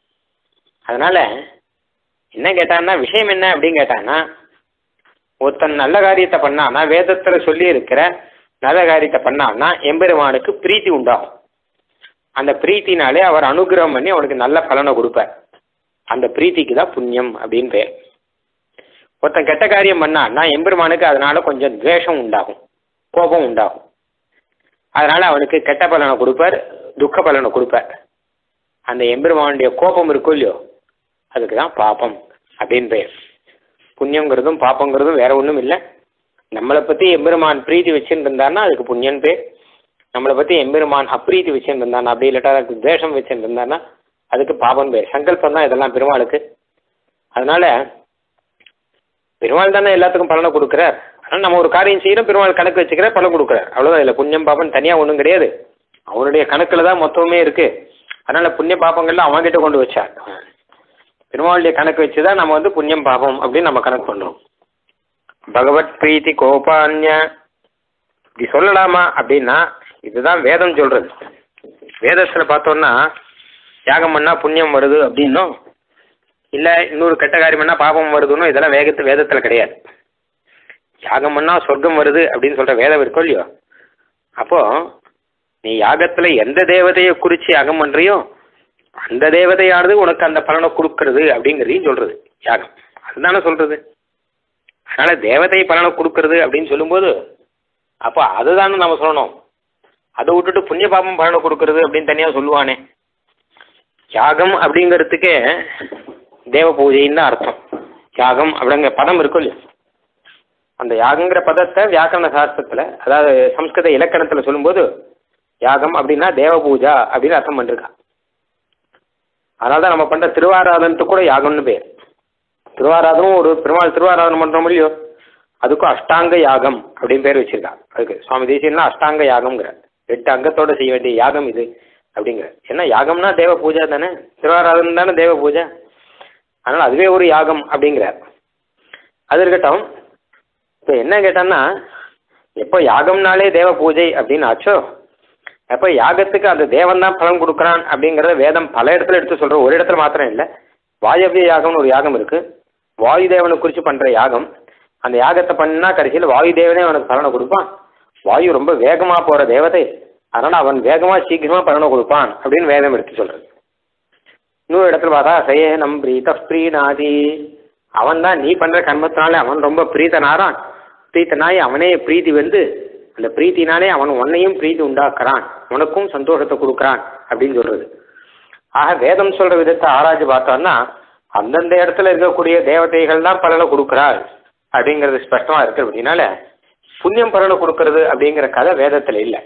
அதனால என்ன கேட்டான்னா விஷயம் என்ன அப்படின்னு கேட்டான்னா ஒருத்தன் நல்ல காரியத்தை பண்ணான்னா வேதத்தில் சொல்லி இருக்கிற நல்ல காரியத்தை பண்ணான்னா எம்பெருமானுக்கு பிரீத்தி உண்டாகும் அந்த பிரீத்தினாலே அவர் அனுகிரகம் பண்ணி அவனுக்கு நல்ல பலனை கொடுப்பார் அந்த பிரீத்திக்கு தான் புண்ணியம் அப்படின்னு பேர் ஒருத்தன் கெட்ட காரியம் பண்ணான்னா எம்பெருமானுக்கு அதனால கொஞ்சம் துவேஷம் உண்டாகும் கோபம் உண்டாகும் அதனால அவனுக்கு கெட்ட பலனை கொடுப்பார் துக்க பலனை கொடுப்பார் அந்த எம்பெருமானுடைய கோபம் இருக்கும் இல்லையோ அதுக்கு தான் பாப்பம் அப்படின்னு பெயர் புண்ணியங்கிறதும் பாப்பங்கிறதும் வேற ஒன்றும் இல்லை நம்மளை பற்றி எம்பெருமான் பிரீத்தி வச்சுட்டு இருந்தான்னா அதுக்கு புண்ணியன் பேர் நம்மளை பற்றி எம்பெருமான் அப்ரீத்தி வச்சுட்டு இருந்தானா அப்படி இல்லாட்டா அதுக்கு துவேஷம் வச்சுட்டு இருந்தானா அதுக்கு பாபம் பேர் சங்கல்பம் தான் இதெல்லாம் பெருமாளுக்கு அதனால பெருமாள் தானே எல்லாத்துக்கும் பலனை கொடுக்குறார் ஆனால் நம்ம ஒரு காரியம் செய்யறோம் பெருமாள் கணக்கு வச்சுக்கிற பலன் கொடுக்குறார் அவ்வளோதான் இல்லை புண்ணியம் பாபம் தனியாக ஒன்றும் கிடையாது அவனுடைய கணக்கில் தான் மொத்தமே இருக்கு அதனால புண்ணிய பாபங்கள்லாம் அவன்கிட்ட கொண்டு வச்சார் பெருமாளுடைய கணக்கு வச்சு தான் நம்ம வந்து புண்ணியம் பாபம் அப்படின்னு நம்ம கணக்கு பண்ணுறோம் பகவத் பிரீத்தி கோபான்ய இப்படி சொல்லலாமா அப்படின்னா இதுதான் வேதம் சொல்றது வேதத்தில் பார்த்தோம்னா யாகம் பண்ணா புண்ணியம் வருது அப்படின்னும் இல்லை இன்னொரு கெட்ட காரியம் பண்ணா பாபம் வருதுன்னு இதெல்லாம் வேகத்து வேதத்தில் கிடையாது யாகம் பண்ணா சொர்க்கம் வருது அப்படின்னு சொல்ற வேதம் இருக்கோ இல்லையோ அப்போ நீ யாகத்துல எந்த தேவதையை குறிச்சு யாகம் பண்றியோ அந்த தேவதையானது உனக்கு அந்த பலனை கொடுக்கறது அப்படிங்கிறதையும் சொல்றது யாகம் அதுதானே சொல்றது அதனால தேவதை பலனை கொடுக்கறது அப்படின்னு சொல்லும்போது அப்போ அதுதானே நம்ம சொல்லணும் அதை விட்டுட்டு புண்ணிய பாபம் பலனை கொடுக்கறது அப்படின்னு தனியாக சொல்லுவானே யாகம் அப்படிங்கிறதுக்கே தேவ பூஜைன்னு தான் அர்த்தம் யாகம் அப்படிங்கிற பதம் இருக்கும் இல்லையா அந்த யாகங்கிற பதத்தை வியாக்கரண சாஸ்திரத்தில் அதாவது சம்ஸ்கிருத இலக்கணத்தில் சொல்லும்போது யாகம் அப்படின்னா தேவ பூஜா அப்படின்னு அர்த்தம் பண்ணிருக்கா அதனால தான் நம்ம பண்ணுற திருவாராதனத்துக்கு கூட யாகம்னு பேர் திருவாராதனம் ஒரு பெருமாள் திருவாராதனம் பண்ணுறோம் இல்லையோ அதுக்கும் அஷ்டாங்க யாகம் அப்படின்னு பேர் வச்சிருக்கா அதுக்கு சுவாமி தேசியம்னா அஷ்டாங்க யாகம்ங்கிற எட்டு அங்கத்தோட செய்ய வேண்டிய யாகம் இது அப்படிங்கிற ஏன்னா யாகம்னா தேவ பூஜா தானே திருவாராதனம் தானே தேவ பூஜை அதனால் அதுவே ஒரு யாகம் அப்படிங்கிறார் அது இருக்கட்டும் இப்போ என்ன கேட்டான்னா எப்போ யாகம்னாலே தேவ பூஜை அப்படின்னு ஆச்சோ அப்போ யாகத்துக்கு அந்த தேவன் தான் பலன் கொடுக்குறான் அப்படிங்கிறத வேதம் பல இடத்துல எடுத்து சொல்கிற ஒரு இடத்துல மாத்திரம் இல்லை வாயவிய யாகம்னு ஒரு யாகம் இருக்குது வாயு தேவனை குறித்து பண்ணுற யாகம் அந்த யாகத்தை பண்ணா கடைசியில் வாயு தேவனே அவனுக்கு பலனை கொடுப்பான் வாயு ரொம்ப வேகமாக போகிற தேவதை அதனால் அவன் வேகமாக சீக்கிரமாக பலனை கொடுப்பான் அப்படின்னு வேதம் எடுத்து சொல்கிறது இன்னொரு இடத்துல பார்த்தா சயனம் பிரீத பிரீனாதி அவன் தான் நீ பண்ணுற கர்மத்தினாலே அவன் ரொம்ப பிரீத்தனாரான் பிரீத்தனாய் அவனே பிரீத்தி வந்து அந்த பிரீத்தினாலே அவன் உன்னையும் பிரீத்தி உண்டாக்குறான் உனக்கும் சந்தோஷத்தை கொடுக்குறான் அப்படின்னு சொல்றது ஆக வேதம் சொல்ற விதத்தை ஆராய்ச்சி பார்த்தோம்னா அந்தந்த இடத்துல இருக்கக்கூடிய தேவதைகள் தான் பலனை கொடுக்குறாள் அப்படிங்கிறது ஸ்பஷ்டமா இருக்கு அப்படின்னால புண்ணியம் பலனை கொடுக்கறது அப்படிங்கிற கதை வேதத்துல இல்லை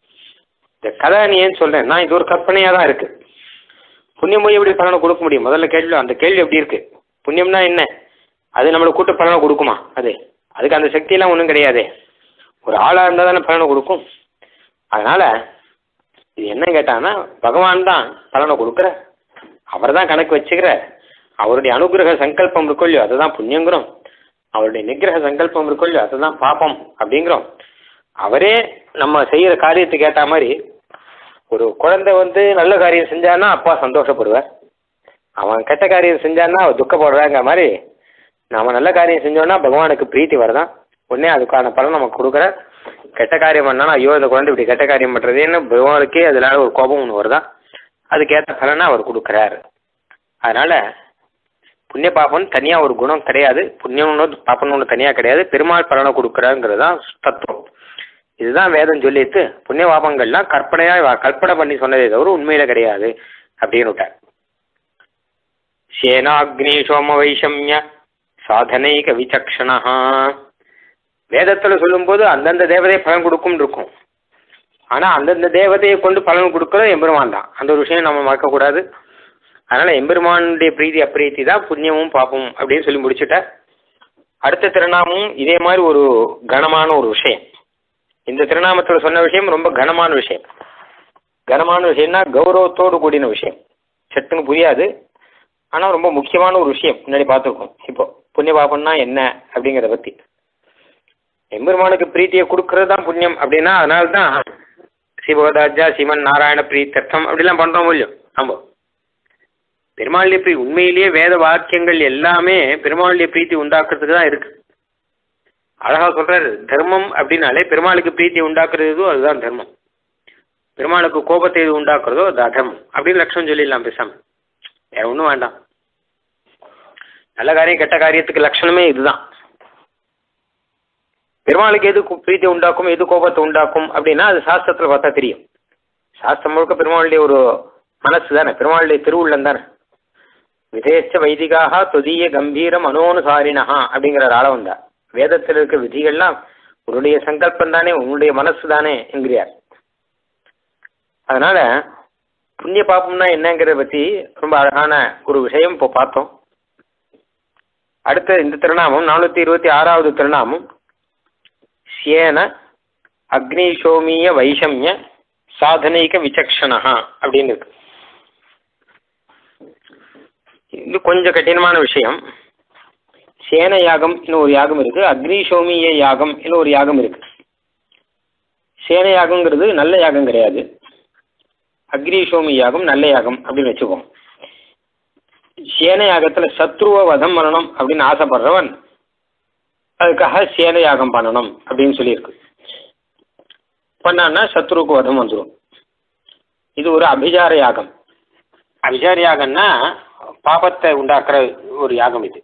இந்த கதை நீ ஏன் சொல்றேன்னா இது ஒரு கற்பனையா தான் இருக்கு புண்ணியம் போய் எப்படி பலனை கொடுக்க முடியும் முதல்ல கேள்வி அந்த கேள்வி எப்படி இருக்கு புண்ணியம்னா என்ன அது நம்மளுக்கு கூட்ட பலனை கொடுக்குமா அது அதுக்கு அந்த சக்தியெல்லாம் ஒன்றும் கிடையாதே ஒரு ஆளாக இருந்தால் தானே பலனை கொடுக்கும் அதனால் இது என்ன கேட்டான்னா பகவான் தான் பலனை கொடுக்குற அவர் தான் கணக்கு வச்சுக்கிற அவருடைய அனுகிரக சங்கல்பம் இருக்கும் இல்லையோ அதுதான் புண்ணியங்கிறோம் அவருடைய நிகிரக சங்கல்பம் இருக்கும் இல்லையோ அதுதான் பாப்பம் அப்படிங்கிறோம் அவரே நம்ம செய்கிற காரியத்துக்கு ஏற்ற மாதிரி ஒரு குழந்தை வந்து நல்ல காரியம் செஞ்சான்னா அப்பா சந்தோஷப்படுவார் அவன் கெட்ட காரியம் செஞ்சான்னா அவன் துக்கப்படுறாங்கிற மாதிரி நாம நல்ல காரியம் செஞ்சோன்னா பகவானுக்கு பிரீத்தி வருதான் உடனே அதுக்கான பலன் நமக்கு கொடுக்குற கெட்ட காரியம் பண்ணாலும் ஐயோ இந்த குழந்தை இப்படி கெட்ட காரியம் பண்ணுறதுன்னு பகவானுக்கே அதனால ஒரு கோபம் ஒன்று வருதா அதுக்கேற்ற பலனை அவர் கொடுக்குறாரு அதனால புண்ணிய பாபம் தனியாக ஒரு குணம் கிடையாது புண்ணியம் ஒன்று பாப்பம் ஒன்று தனியாக கிடையாது பெருமாள் பலனை கொடுக்குறாங்கிறது தான் தத்துவம் இதுதான் வேதம் சொல்லிட்டு புண்ணிய பாபங்கள்லாம் கற்பனையாக கற்பனை பண்ணி சொன்னதே தவிர உண்மையில கிடையாது அப்படின்னு விட்டார் சேனாக்னி சோம வைஷமிய சாதனைக விசக்ஷணா வேதத்தில் சொல்லும்போது அந்தந்த தேவதை பலன் கொடுக்கும் இருக்கும் ஆனால் அந்தந்த தேவதையை கொண்டு பலன் கொடுக்கறது எம்பெருமான் தான் அந்த ஒரு விஷயம் நம்ம மறக்கக்கூடாது அதனால் எம்பெருமானுடைய பிரீதி அப்பிரீத்தி தான் புண்ணியமும் பாப்பமும் அப்படின்னு சொல்லி முடிச்சுட்டார் அடுத்த திருநாமமும் இதே மாதிரி ஒரு கனமான ஒரு விஷயம் இந்த திருநாமத்தில் சொன்ன விஷயம் ரொம்ப கனமான விஷயம் கனமான விஷயம்னா கௌரவத்தோடு கூடின விஷயம் சட்டுன்னு புரியாது ஆனால் ரொம்ப முக்கியமான ஒரு விஷயம் முன்னாடி பார்த்துருக்கோம் இப்போ புண்ணிய பாபம்னா என்ன அப்படிங்கிறத பற்றி எம்பெருமானுக்கு பிரீத்தியை கொடுக்கறது தான் புண்ணியம் அப்படின்னா அதனால தான் சிவகதாஜா சிவன் நாராயண பிரீத்தர்த்தம் அப்படிலாம் பண்ணுறோம் இல்லையோ நம்ம பெருமாளுடைய பிரீ உண்மையிலேயே வேத வாக்கியங்கள் எல்லாமே பெருமாளுடைய பிரீத்தி உண்டாக்குறதுக்கு தான் இருக்கு அழகா சொல்றாரு தர்மம் அப்படின்னாலே பெருமாளுக்கு பிரீத்தி உண்டாக்குறது அதுதான் தர்மம் பெருமாளுக்கு கோபத்தை இது உண்டாக்குறதோ அது அதர்மம் அப்படின்னு லட்சணம் சொல்லிடலாம் பேசாம வேற ஒன்றும் வேண்டாம் நல்ல காரியம் கெட்ட காரியத்துக்கு லட்சணமே இதுதான் பெருமாளுக்கு எது பிரீத்தி உண்டாக்கும் எது கோபத்தை உண்டாக்கும் அப்படின்னா அது சாஸ்திரத்தில் பார்த்தா தெரியும் சாஸ்திரம் முழுக்க பெருமாளுடைய ஒரு மனசு தானே பெருமாளுடைய திருவுள்ளம் தானே விதேச்ச வைதிகாக துதிய கம்பீர மனோனுசாரிணா அப்படிங்கிற ஆள வந்தா வேதத்தில் இருக்க விதிகள்லாம் உன்னுடைய சங்கல்பம் தானே உன்னுடைய மனசு தானே என்கிறார் அதனால புண்ணிய பாப்பம்னா என்னங்கிறத பற்றி ரொம்ப அழகான ஒரு விஷயம் இப்போ பார்த்தோம் அடுத்த இந்த திருநாமம் நானூற்றி இருபத்தி ஆறாவது திருநாமம் சியேன அக்னிசோமிய வைஷமிய சாதனைக விசக்ஷணா அப்படின்னு இருக்கு இது கொஞ்சம் கடினமான விஷயம் சேன யாகம் இன்னும் ஒரு யாகம் இருக்கு அக்னிசோமிய யாகம் இன்னும் ஒரு யாகம் இருக்கு சேன யாகங்கிறது நல்ல யாகம் கிடையாது அக்னிசோமி யாகம் நல்ல யாகம் அப்படின்னு வச்சுக்கோம் சேன யாகத்துல சத்ருவ வதம் பண்ணணும் அப்படின்னு ஆசைப்படுறவன் அதுக்காக சேன யாகம் பண்ணணும் அப்படின்னு சொல்லியிருக்கு பண்ணான்னா சத்ருக்கு வதம் வந்துடும் இது ஒரு அபிஜார யாகம் அபிஜார யாகம்னா பாபத்தை உண்டாக்குற ஒரு யாகம் இது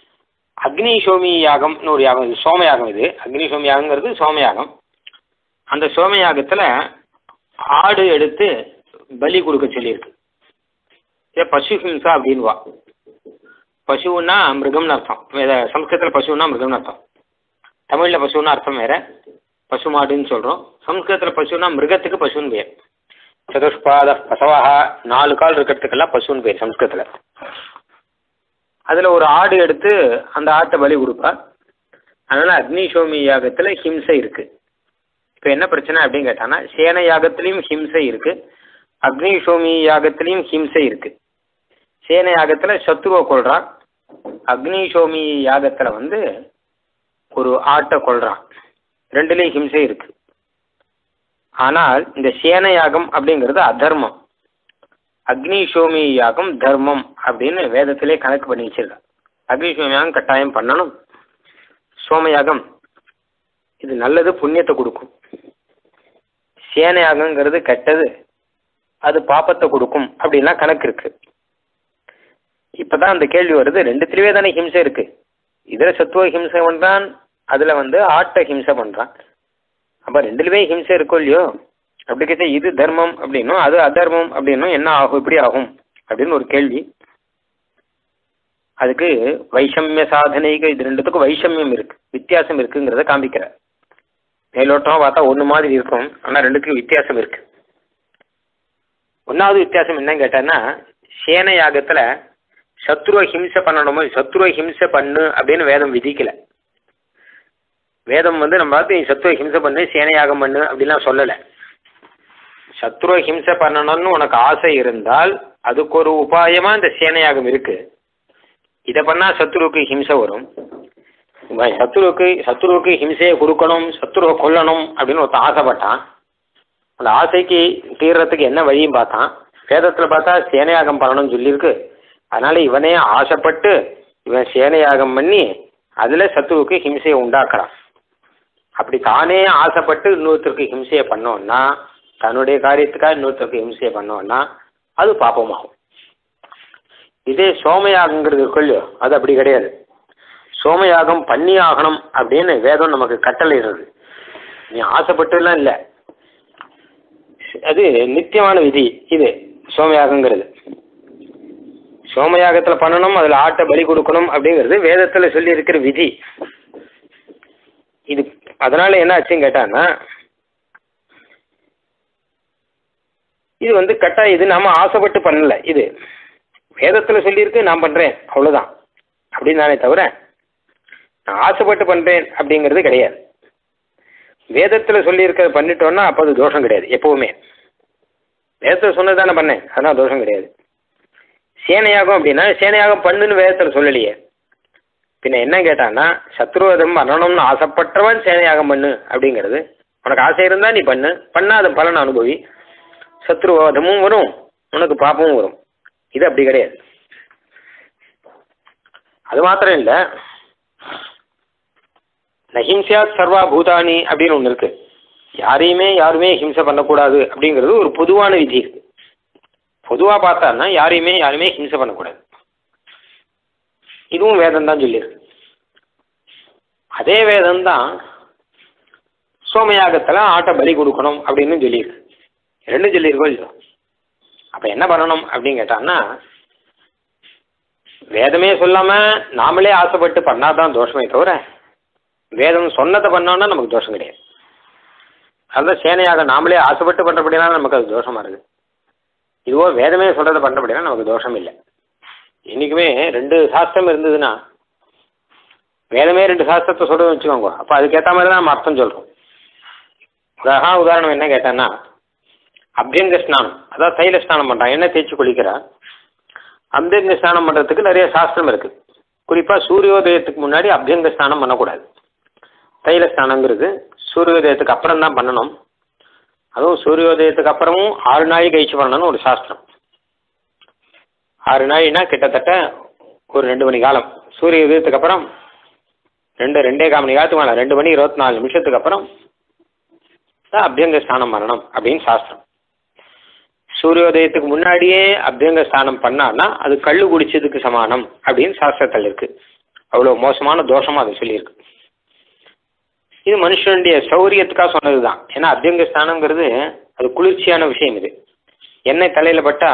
அக்னி சோமி யாகம்னு ஒரு யாகம் இது சோம யாகம் இது அக்னி சோமி யாகங்கிறது சோம யாகம் அந்த சோமயாகத்தில் ஆடு எடுத்து பலி கொடுக்க சொல்லியிருக்கு ஏ பசு ஹிம்சா அப்படின்வா பசுன்னா மிருகம்னு அர்த்தம் வேத சம்ஸ்கிருதத்தில் பசுன்னா மிருகம்னு அர்த்தம் தமிழில் பசுன்னா அர்த்தம் வேற பசு மாடுன்னு சொல்கிறோம் சம்ஸ்கிருதத்தில் பசுன்னா மிருகத்துக்கு பசுன்னு பேர் சதுஷ்பாத பசவாக நாலு கால் இருக்கிறதுக்கெல்லாம் பசுன்னு பேர் சம்ஸ்கிருதத்தில் அதில் ஒரு ஆடு எடுத்து அந்த ஆட்டை பலி கொடுப்பா அதனால் அக்னிசோமி யாகத்தில் ஹிம்சை இருக்குது இப்போ என்ன பிரச்சனை அப்படின்னு கேட்டான்னா சேன யாகத்திலையும் ஹிம்சை இருக்குது அக்னிசோமி யாகத்திலையும் ஹிம்சை இருக்குது சேன யாகத்தில் சத்ருவை கொள்றான் அக்னிசோமி யாகத்தில் வந்து ஒரு ஆட்டை கொள்றான் ரெண்டுலேயும் ஹிம்சை இருக்கு ஆனால் இந்த சேன யாகம் அப்படிங்கிறது அதர்மம் அக்னிசோமி யாகம் தர்மம் அப்படின்னு வேதத்திலே கணக்கு பண்ணி வச்சிருக்கா அக்னிசோமி யாகம் கட்டாயம் பண்ணணும் சோமயாகம் இது நல்லது புண்ணியத்தை கொடுக்கும் சேன யாகங்கிறது கெட்டது அது பாப்பத்தை கொடுக்கும் அப்படின்லாம் கணக்கு இருக்கு இப்பதான் அந்த கேள்வி வருது ரெண்டுத்திலேயே தானே ஹிம்சை இருக்கு இதுல சத்துவ ஹிம்சை பண்றான் அதுல வந்து ஆட்ட ஹிம்சை பண்றான் அப்ப ரெண்டுலயுமே ஹிம்சை இருக்கும் இல்லையோ அப்படி கேட்டா இது தர்மம் அப்படின்னும் அது அதர்மம் அப்படின்னும் என்ன ஆகும் எப்படி ஆகும் அப்படின்னு ஒரு கேள்வி அதுக்கு வைஷமிய சாதனைக்கு இது ரெண்டுத்துக்கும் வைஷமியம் இருக்கு வித்தியாசம் இருக்குங்கிறத காமிக்கிறார் மேலோட்டமா பார்த்தா ஒன்று மாதிரி இருக்கும் ஆனால் ரெண்டுத்துக்கும் வித்தியாசம் இருக்கு ஒன்றாவது வித்தியாசம் என்னன்னு கேட்டான்னா சேன யாகத்தில் சத்ருவ ஹிம்சை பண்ணணுமோ சத்ருவ ஹிம்சை பண்ணு அப்படின்னு வேதம் விதிக்கல வேதம் வந்து நம்ம பார்த்து நீ சத்ருவ ஹிம்சை பண்ணு சேனையாகம் பண்ணு அப்படிலாம் சொல்லலை சத்ருவ ஹிம்சை பண்ணணும்னு உனக்கு ஆசை இருந்தால் அதுக்கு ஒரு உபாயமா இந்த சேனையாகம் இருக்கு இதை பண்ணா சத்ருவுக்கு ஹிம்சை வரும் இவன் சத்ருவுக்கு சத்ருவுக்கு ஹிம்சையை கொடுக்கணும் சத்ருவை கொல்லணும் அப்படின்னு ஒருத்தன் ஆசைப்பட்டான் அந்த ஆசைக்கு தீர்றதுக்கு என்ன வழியும் பார்த்தான் வேதத்தில் பார்த்தா சேனையாகம் பண்ணணும்னு சொல்லியிருக்கு அதனால இவனே ஆசைப்பட்டு இவன் சேனையாகம் பண்ணி அதில் சத்துவுக்கு ஹிம்சையை உண்டாக்குறான் அப்படி தானே ஆசைப்பட்டு இன்னொருத்தருக்கு ஹிம்சையை பண்ணோன்னா தன்னுடைய காரியத்துக்காக இன்னொருத்தருக்கு ஹிம்சையை பண்ணோன்னா அது பாப்பமாகும் இதே சோமயாகங்கிறது கொள்ளியோ அது அப்படி கிடையாது சோமயாகம் பண்ணி ஆகணும் அப்படின்னு வேதம் நமக்கு கட்டளையிடுறது நீ ஆசைப்பட்டுலாம் இல்லை அது நித்தியமான விதி இது சோமயாகங்கிறது சோமயாகத்தில் பண்ணணும் அதில் ஆட்டை பலி கொடுக்கணும் அப்படிங்கிறது வேதத்தில் சொல்லி இருக்கிற விதி இது அதனால என்ன ஆச்சுன்னு கேட்டான்னா இது வந்து கட்டாயம் இது நாம ஆசைப்பட்டு பண்ணல இது வேதத்தில் சொல்லியிருக்கு நான் பண்ணுறேன் அவ்வளோதான் அப்படின்னு தானே தவிர நான் ஆசைப்பட்டு பண்ணுறேன் அப்படிங்கிறது கிடையாது வேதத்தில் சொல்லியிருக்கிறத பண்ணிட்டோன்னா அப்போ அது தோஷம் கிடையாது எப்போவுமே வேதத்தில் சொன்னது தானே பண்ணேன் அதனால் தோஷம் கிடையாது சேனையாகம் அப்படின்னா சேனையாகம் பண்ணுன்னு வேதத்தில் சொல்லலையே பின்ன என்ன கேட்டான்னா சத்ருவதம் பண்ணணும்னு ஆசைப்பட்டவன் சேனையாகம் பண்ணு அப்படிங்கிறது உனக்கு ஆசை இருந்தால் நீ பண்ணு பண்ணால் அது பலன் அனுபவி சத்ருவதமும் வரும் உனக்கு பாப்பமும் வரும் இது அப்படி கிடையாது அது மாத்திரம் இல்லை நஹிம்சியாத் சர்வா பூதானி அப்படின்னு ஒன்று இருக்கு யாரையுமே யாருமே ஹிம்சை பண்ணக்கூடாது அப்படிங்கிறது ஒரு பொதுவான விதி இருக்கு பொதுவாக பார்த்தான்னா யாரையுமே யாருமே ஹிம்சை பண்ணக்கூடாது இதுவும் வேதம் தான் சொல்லியிருக்கு அதே வேதம் தான் சோமயாகத்தில் ஆட்டை பலி கொடுக்கணும் அப்படின்னு சொல்லியிருக்கு ரெண்டும் சொல்லியிருக்கோம் இல்லையோ அப்போ என்ன பண்ணணும் அப்படின்னு கேட்டான்னா வேதமே சொல்லாமல் நாமளே ஆசைப்பட்டு பண்ணாதான் தோஷமே தவிர வேதம் சொன்னதை பண்ணோன்னா நமக்கு தோஷம் கிடையாது அதுதான் சேனையாக நாமளே ஆசைப்பட்டு பண்ணுறபடினா நமக்கு அது தோஷமாக இருக்குது இதுவோ வேதமே சொல்கிறத பண்ணுறபடினா நமக்கு தோஷம் இல்லை என்றைக்குமே ரெண்டு சாஸ்திரம் இருந்ததுன்னா வேதமே ரெண்டு சாஸ்திரத்தை சொல்கிறது வச்சுக்கோங்க அப்போ அதுக்கேற்ற மாதிரி தான் நம்ம அர்த்தம் சொல்கிறோம் உதாரண உதாரணம் என்ன கேட்டான்னா அபியங்க ஸ்நானம் அதாவது தைல ஸ்நானம் பண்ணுறான் எண்ணெய் தேய்ச்சி குளிக்கிறான் அபியங்க ஸ்நானம் பண்ணுறதுக்கு நிறைய சாஸ்திரம் இருக்குது குறிப்பாக சூரியோதயத்துக்கு முன்னாடி அபியங்க ஸ்நானம் பண்ணக்கூடாது தைல ஸ்நானங்கிறது சூரியோதயத்துக்கு அப்புறம் தான் பண்ணணும் அதுவும் சூரியோதயத்துக்கு அப்புறமும் ஆறு நாள் கழிச்சு பண்ணணும்னு ஒரு சாஸ்திரம் ஆறு நாள்னா கிட்டத்தட்ட ஒரு ரெண்டு மணி காலம் சூரிய உதயத்துக்கு அப்புறம் ரெண்டு ரெண்டே கால் மணி காலத்துக்கு மேலே ரெண்டு மணி இருபத்தி நாலு நிமிஷத்துக்கு அப்புறம் தான் அபியங்க ஸ்நானம் பண்ணணும் அப்படின்னு சாஸ்திரம் சூரியோதயத்துக்கு முன்னாடியே அபியங்க ஸ்நானம் பண்ணான்னா அது கள்ளு குடிச்சதுக்கு சமானம் அப்படின்னு சாஸ்திரத்தில் இருக்கு அவ்வளோ மோசமான தோஷமாக அது சொல்லியிருக்கு இது மனுஷனுடைய சௌரியத்துக்காக சொன்னது தான் ஏன்னா அத்தியங்க ஸ்தானங்கிறது அது குளிர்ச்சியான விஷயம் இது எண்ணெய் தலையில் பட்டா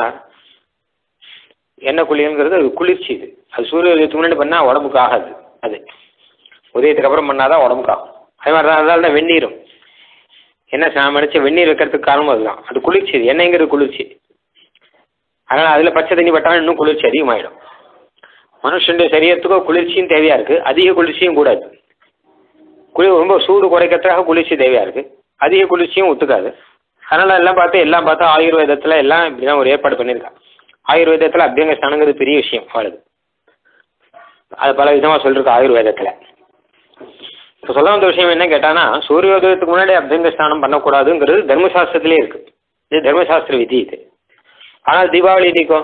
எண்ணெய் குளியல்ங்கிறது அது குளிர்ச்சி இது அது சூரிய உதயத்துக்கு முன்னாடி பண்ணால் உடம்புக்கு ஆகாது அது உதயத்துக்கு அப்புறம் பண்ணாதான் உடம்புக்கு ஆகும் அதே மாதிரி தான் அதனால தான் வெந்நீரும் என்ன நான் நினச்ச வெந்நீர் வைக்கிறதுக்கு காரணம் அதுதான் அது குளிர்ச்சி இது எண்ணெய்ங்கிறது குளிர்ச்சி அதனால் அதில் பச்சை தண்ணி பட்டாலும் இன்னும் குளிர்ச்சி அதிகமாகிடும் மனுஷனுடைய சரீரத்துக்கும் குளிர்ச்சியும் தேவையாக இருக்குது அதிக குளிர்ச்சியும் கூடாது குளிர் ரொம்ப சூடு குறைக்கிறதுக்காக குளிர்ச்சி தேவையாக இருக்குது அதிக குளிர்ச்சியும் ஒத்துக்காது அதனால் எல்லாம் பார்த்து எல்லாம் பார்த்தா ஆயுர்வேதத்தில் எல்லாம் இப்படி தான் ஒரு ஏற்பாடு பண்ணியிருக்கா ஆயுர்வேதத்தில் அபியங்க ஸ்தானங்கிறது பெரிய விஷயம் அவளுக்கு அது பல விதமாக சொல்லியிருக்கு ஆயுர்வேதத்தில் இப்போ சொல்ல வந்த விஷயம் என்ன கேட்டான்னா சூரியோதயத்துக்கு முன்னாடி அபியங்க ஸ்நானம் பண்ணக்கூடாதுங்கிறது தர்மசாஸ்திரத்திலே இருக்குது இது தர்மசாஸ்திர விதி இது ஆனால் தீபாவளி இன்னைக்கோ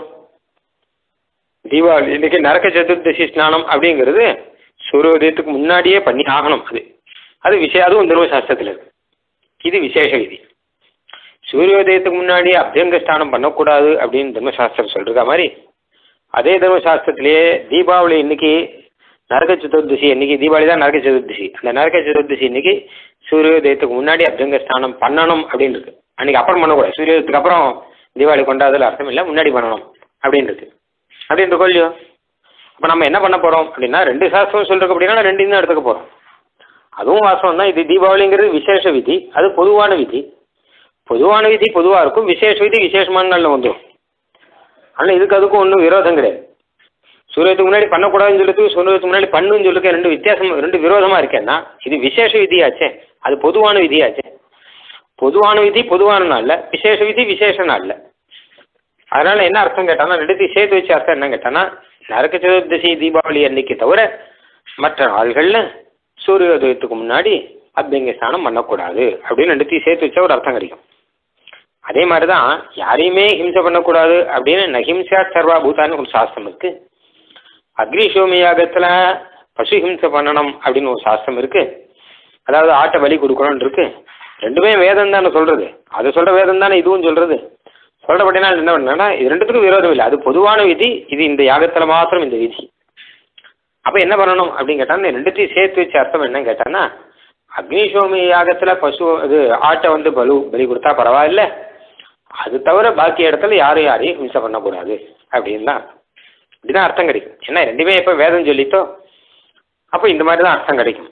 தீபாவளி இன்னைக்கு நரக சதுர்தசி ஸ்நானம் அப்படிங்கிறது சூரியோதயத்துக்கு முன்னாடியே பண்ணி ஆகணும் அது அது விஷய அதுவும் தர்மசாஸ்திரத்தில் இருக்கு இது விசேஷ விதி சூரியோதயத்துக்கு முன்னாடி அபியங்க ஸ்நானம் பண்ணக்கூடாது அப்படின்னு தர்மசாஸ்திரம் சொல்லிருக்க மாதிரி அதே தர்மசாஸ்திரத்திலேயே தீபாவளி இன்னைக்கு நரக சதுர்தசி இன்னைக்கு தீபாவளி தான் நரக சதுர்தசி அந்த நரக சதுர்தசி இன்னைக்கு சூரியோதயத்துக்கு முன்னாடி அபியங்க ஸ்நானம் பண்ணணும் அப்படின்னு இருக்கு அன்னைக்கு அப்புறம் பண்ணக்கூடாது சூரியோதயத்துக்கு அப்புறம் தீபாவளி கொண்டாடுறதுல அர்த்தம் இல்லை முன்னாடி பண்ணணும் அப்படின்னு இருக்கு அப்படின்ற கொள்ளியோ அப்போ நம்ம என்ன பண்ண போகிறோம் அப்படின்னா ரெண்டு சாஸ்திரம் சொல்லிருக்கு அப்படின்னா ரெண்டையும் தான் எடுத்துக்க போகிறோம் அதுவும் வாசம் தான் இது தீபாவளிங்கிறது விசேஷ விதி அது பொதுவான விதி பொதுவான விதி பொதுவாக இருக்கும் விசேஷ விதி விசேஷமான நாளில் வந்துடும் ஆனால் இதுக்கு அதுக்கும் ஒன்றும் விரோதம் கிடையாது சூரியத்துக்கு முன்னாடி பண்ணக்கூடாதுன்னு சொல்லிட்டு சூரியத்துக்கு முன்னாடி பண்ணுன்னு சொல்லிருக்க ரெண்டு வித்தியாசம் ரெண்டு விரோதமாக இருக்கேன்னா இது விசேஷ விதியாச்சே அது பொதுவான விதியாச்சே பொதுவான விதி பொதுவான நாளில் விசேஷ விதி விசேஷ நாளில் அதனால என்ன அர்த்தம் கேட்டானா ரெண்டுத்தையும் சேர்த்து வச்சு அர்த்தம் என்ன கேட்டானா நரக சதுர்தசி தீபாவளி அன்னைக்கு தவிர மற்ற நாள்களில் சூரியோதயத்துக்கு முன்னாடி அபியங்க ஸ்நானம் பண்ணக்கூடாது அப்படின்னு ரெண்டுத்தையும் சேர்த்து வச்சா ஒரு அர்த்தம் கிடைக்கும் அதே மாதிரி தான் யாரையுமே ஹிம்சை பண்ணக்கூடாது அப்படின்னு நஹிம்சா சர்வா பூதான்னு ஒரு சாஸ்திரம் இருக்கு அக்னிசோமி யாகத்தில் பசு ஹிம்சை பண்ணணும் அப்படின்னு ஒரு சாஸ்திரம் இருக்கு அதாவது ஆட்டை பலி கொடுக்கணும்னு இருக்கு ரெண்டுமே வேதம் தானே சொல்றது அது சொல்ற வேதம் தானே இதுவும் சொல்றது சொல்றபடினா என்ன பண்ணா இது ரெண்டுத்துக்கும் விரோதம் இல்லை அது பொதுவான விதி இது இந்த யாகத்தில் மாத்திரம் இந்த விதி அப்போ என்ன பண்ணணும் அப்படின்னு கேட்டால் ரெண்டுத்தையும் சேர்த்து வச்ச அர்த்தம் என்னன்னு கேட்டான்னா அக்னிசோமி யாகத்தில் பசு இது ஆட்டை வந்து பலு பலி கொடுத்தா பரவாயில்ல அது தவிர பாக்கி இடத்துல யாரும் யாரையும் ஹிம்சை பண்ணக்கூடாது அப்படின்னு தான் இப்படிதான் அர்த்தம் கிடைக்கும் ஏன்னா ரெண்டுமே எப்போ வேதம் சொல்லித்தோ அப்போ இந்த மாதிரி தான் அர்த்தம் கிடைக்கும்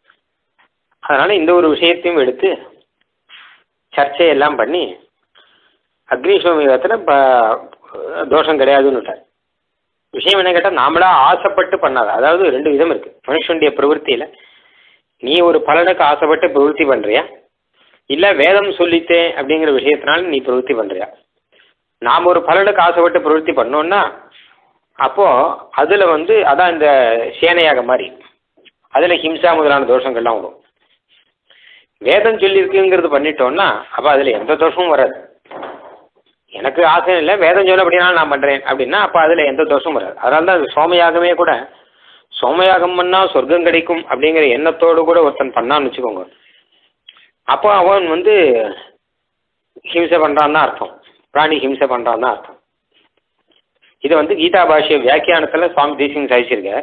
அதனால இந்த ஒரு விஷயத்தையும் எடுத்து சர்ச்சையெல்லாம் பண்ணி அக்னிசோமியத்தில் ப தோஷம் கிடையாதுன்னுட்டார் விஷயம் என்ன கேட்டால் நாமளா ஆசைப்பட்டு பண்ணாத அதாவது ரெண்டு விதம் இருக்கு மனுஷனுடைய பிரவൃத்தியில் நீ ஒரு பலனுக்கு ஆசைப்பட்டு பிரவೃத்தி பண்ணுறியா இல்லை வேதம் சொல்லித்தே அப்படிங்கிற விஷயத்தினால நீ பிரவೃத்தி பண்ணுறியா நாம் ஒரு பலனுக்கு ஆசைப்பட்டு பிரவೃத்தி பண்ணோம்னா அப்போது அதில் வந்து அதான் இந்த சேனையாக மாதிரி அதில் ஹிம்சா முதலான தோஷங்கள்லாம் வரும் வேதம் சொல்லியிருக்குங்கிறது பண்ணிட்டோம்னா அப்போ அதில் எந்த தோஷமும் வராது எனக்கு ஆசை இல்லை வேதம் சொல்ல அப்படின்னா நான் பண்ணுறேன் அப்படின்னா அப்போ அதில் எந்த தோஷமும் வராது அதனால தான் அது சோமயாகமே கூட சோமயாகம் பண்ணால் சொர்க்கம் கிடைக்கும் அப்படிங்கிற எண்ணத்தோடு கூட ஒருத்தன் பண்ணான்னு வச்சுக்கோங்க அப்போ அவன் வந்து ஹிம்சை பண்ணுறான் தான் அர்த்தம் பிராணி ஹிம்சை பண்ணுறான் தான் அர்த்தம் இதை வந்து கீதா பாஷ்ய வியாக்கியானத்தில் சுவாமி தேசிங் சாதிச்சிருக்கார்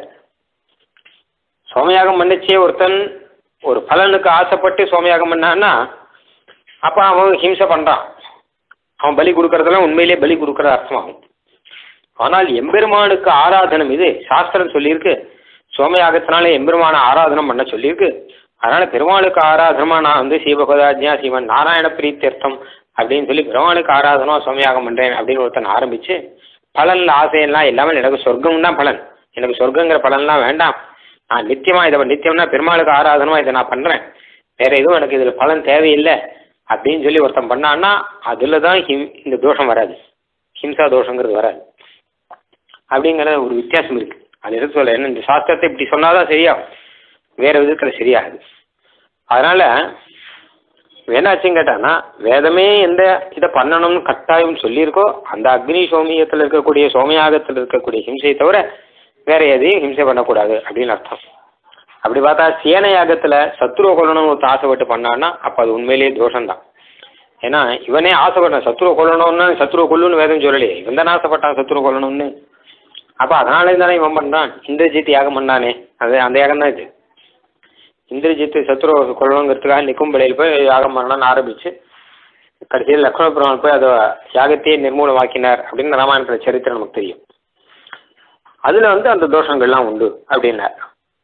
சோமயாகம் பண்ணிச்சே ஒருத்தன் ஒரு பலனுக்கு ஆசைப்பட்டு சோமயாகம் பண்ணான்னா அப்போ அவன் ஹிம்சை பண்ணுறான் அவன் பலி கொடுக்கறதெல்லாம் உண்மையிலே பலி கொடுக்கற அர்த்தமாகும் ஆனால் எம்பெருமானுக்கு ஆராதனம் இது சாஸ்திரம் சொல்லியிருக்கு சோமயாகத்தினால எம்பெருமான ஆராதனம் பண்ண சொல்லியிருக்கு அதனால பெருமாளுக்கு ஆராதனமா நான் வந்து சீவகோதாஜ்யா சிவன் நாராயண பிரீத்தியர்த்தம் அப்படின்னு சொல்லி பெருமாளுக்கு ஆராதனமா சோமயாகம் பண்றேன் அப்படின்னு ஒருத்தன் ஆரம்பிச்சு பலன்ல ஆசையெல்லாம் எல்லாமே எனக்கு சொர்க்கம் தான் பலன் எனக்கு சொர்க்கங்கிற பலன்லாம் வேண்டாம் நான் நித்தியமா இதை நித்தியம்னா பெருமாளுக்கு ஆராதனமா இதை நான் பண்றேன் வேற எதுவும் எனக்கு இதுல பலன் தேவையில்லை அப்படின்னு சொல்லி ஒருத்தன் பண்ணான்னா அதில் தான் ஹிம் இந்த தோஷம் வராது ஹிம்சா தோஷங்கிறது வராது அப்படிங்கிற ஒரு வித்தியாசம் இருக்கு அது எதுக்கு சொல்ல என்ன இந்த சாஸ்திரத்தை இப்படி சொன்னாதான் சரியாகும் வேற விதத்தில் சரியாகுது அதனால என்னாச்சுன்னு கேட்டான்னா வேதமே எந்த இதை பண்ணணும்னு கட்டாயம் சொல்லியிருக்கோ அந்த அக்னி சோமியத்தில் இருக்கக்கூடிய சோமயாகத்தில் இருக்கக்கூடிய ஹிம்சையை தவிர வேற எதையும் ஹிம்சை பண்ணக்கூடாது அப்படின்னு அர்த்தம் அப்படி பார்த்தா சேன யாகத்தில் சத்ருவை கொல்லணும்னு ஒருத்தர் ஆசைப்பட்டு பண்ணான்னா அப்போ அது உண்மையிலேயே தோஷம்தான் ஏன்னா இவனே ஆசைப்பட்டான் சத்ருவை கொல்லணும்னு சத்ருவை கொல்லுன்னு வேதம் சொல்லலையே இவன் தானே ஆசைப்பட்டான் சத்ருவை கொல்லணும்னு அப்போ அதனாலே தானே இவன் பண்ணான் இந்திரஜித் யாகம் பண்ணானே அது அந்த யாகம் தான் இது இந்திரஜித்து சத்ருவை கொள்ளணுங்கிறதுக்காக நிக்கும்பலையில் போய் யாகம் பண்ணணும்னு ஆரம்பிச்சு கடைசியில் லக்ஷ்மண பெருமாள் போய் அதை யாகத்தையே நிர்மூலமாக்கினார் அப்படின்னு ராமாயணத்தில் சரித்திரம் நமக்கு தெரியும் அதில் வந்து அந்த தோஷங்கள்லாம் உண்டு அப்படின்னார்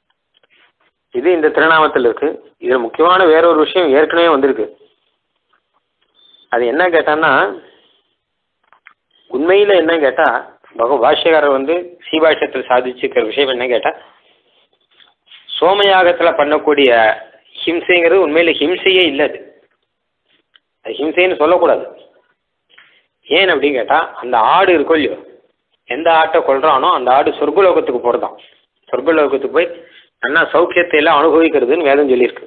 இது இந்த திருநாமத்தில் இருக்கு இதில் முக்கியமான வேற ஒரு விஷயம் ஏற்கனவே வந்திருக்கு அது என்ன கேட்டான்னா உண்மையில் என்ன கேட்டால் பகவ பாஷ்யக்காரர் வந்து சீபாஷ்யத்தில் சாதிச்சுக்கிற விஷயம் என்ன கேட்டால் சோமயாகத்தில் பண்ணக்கூடிய ஹிம்சைங்கிறது உண்மையில் ஹிம்சையே இல்லை அது அது ஹிம்சைன்னு சொல்லக்கூடாது ஏன் அப்படின்னு கேட்டால் அந்த ஆடு இருக்கோ இல்லையோ எந்த ஆட்டை கொள்றானோ அந்த ஆடு சொர்க்கலோகத்துக்கு போகிறதான் சொர்க்கலோகத்துக்கு போய் நல்லா சௌக்கியத்தை எல்லாம் அனுபவிக்கிறதுன்னு வேதம் சொல்லியிருக்கு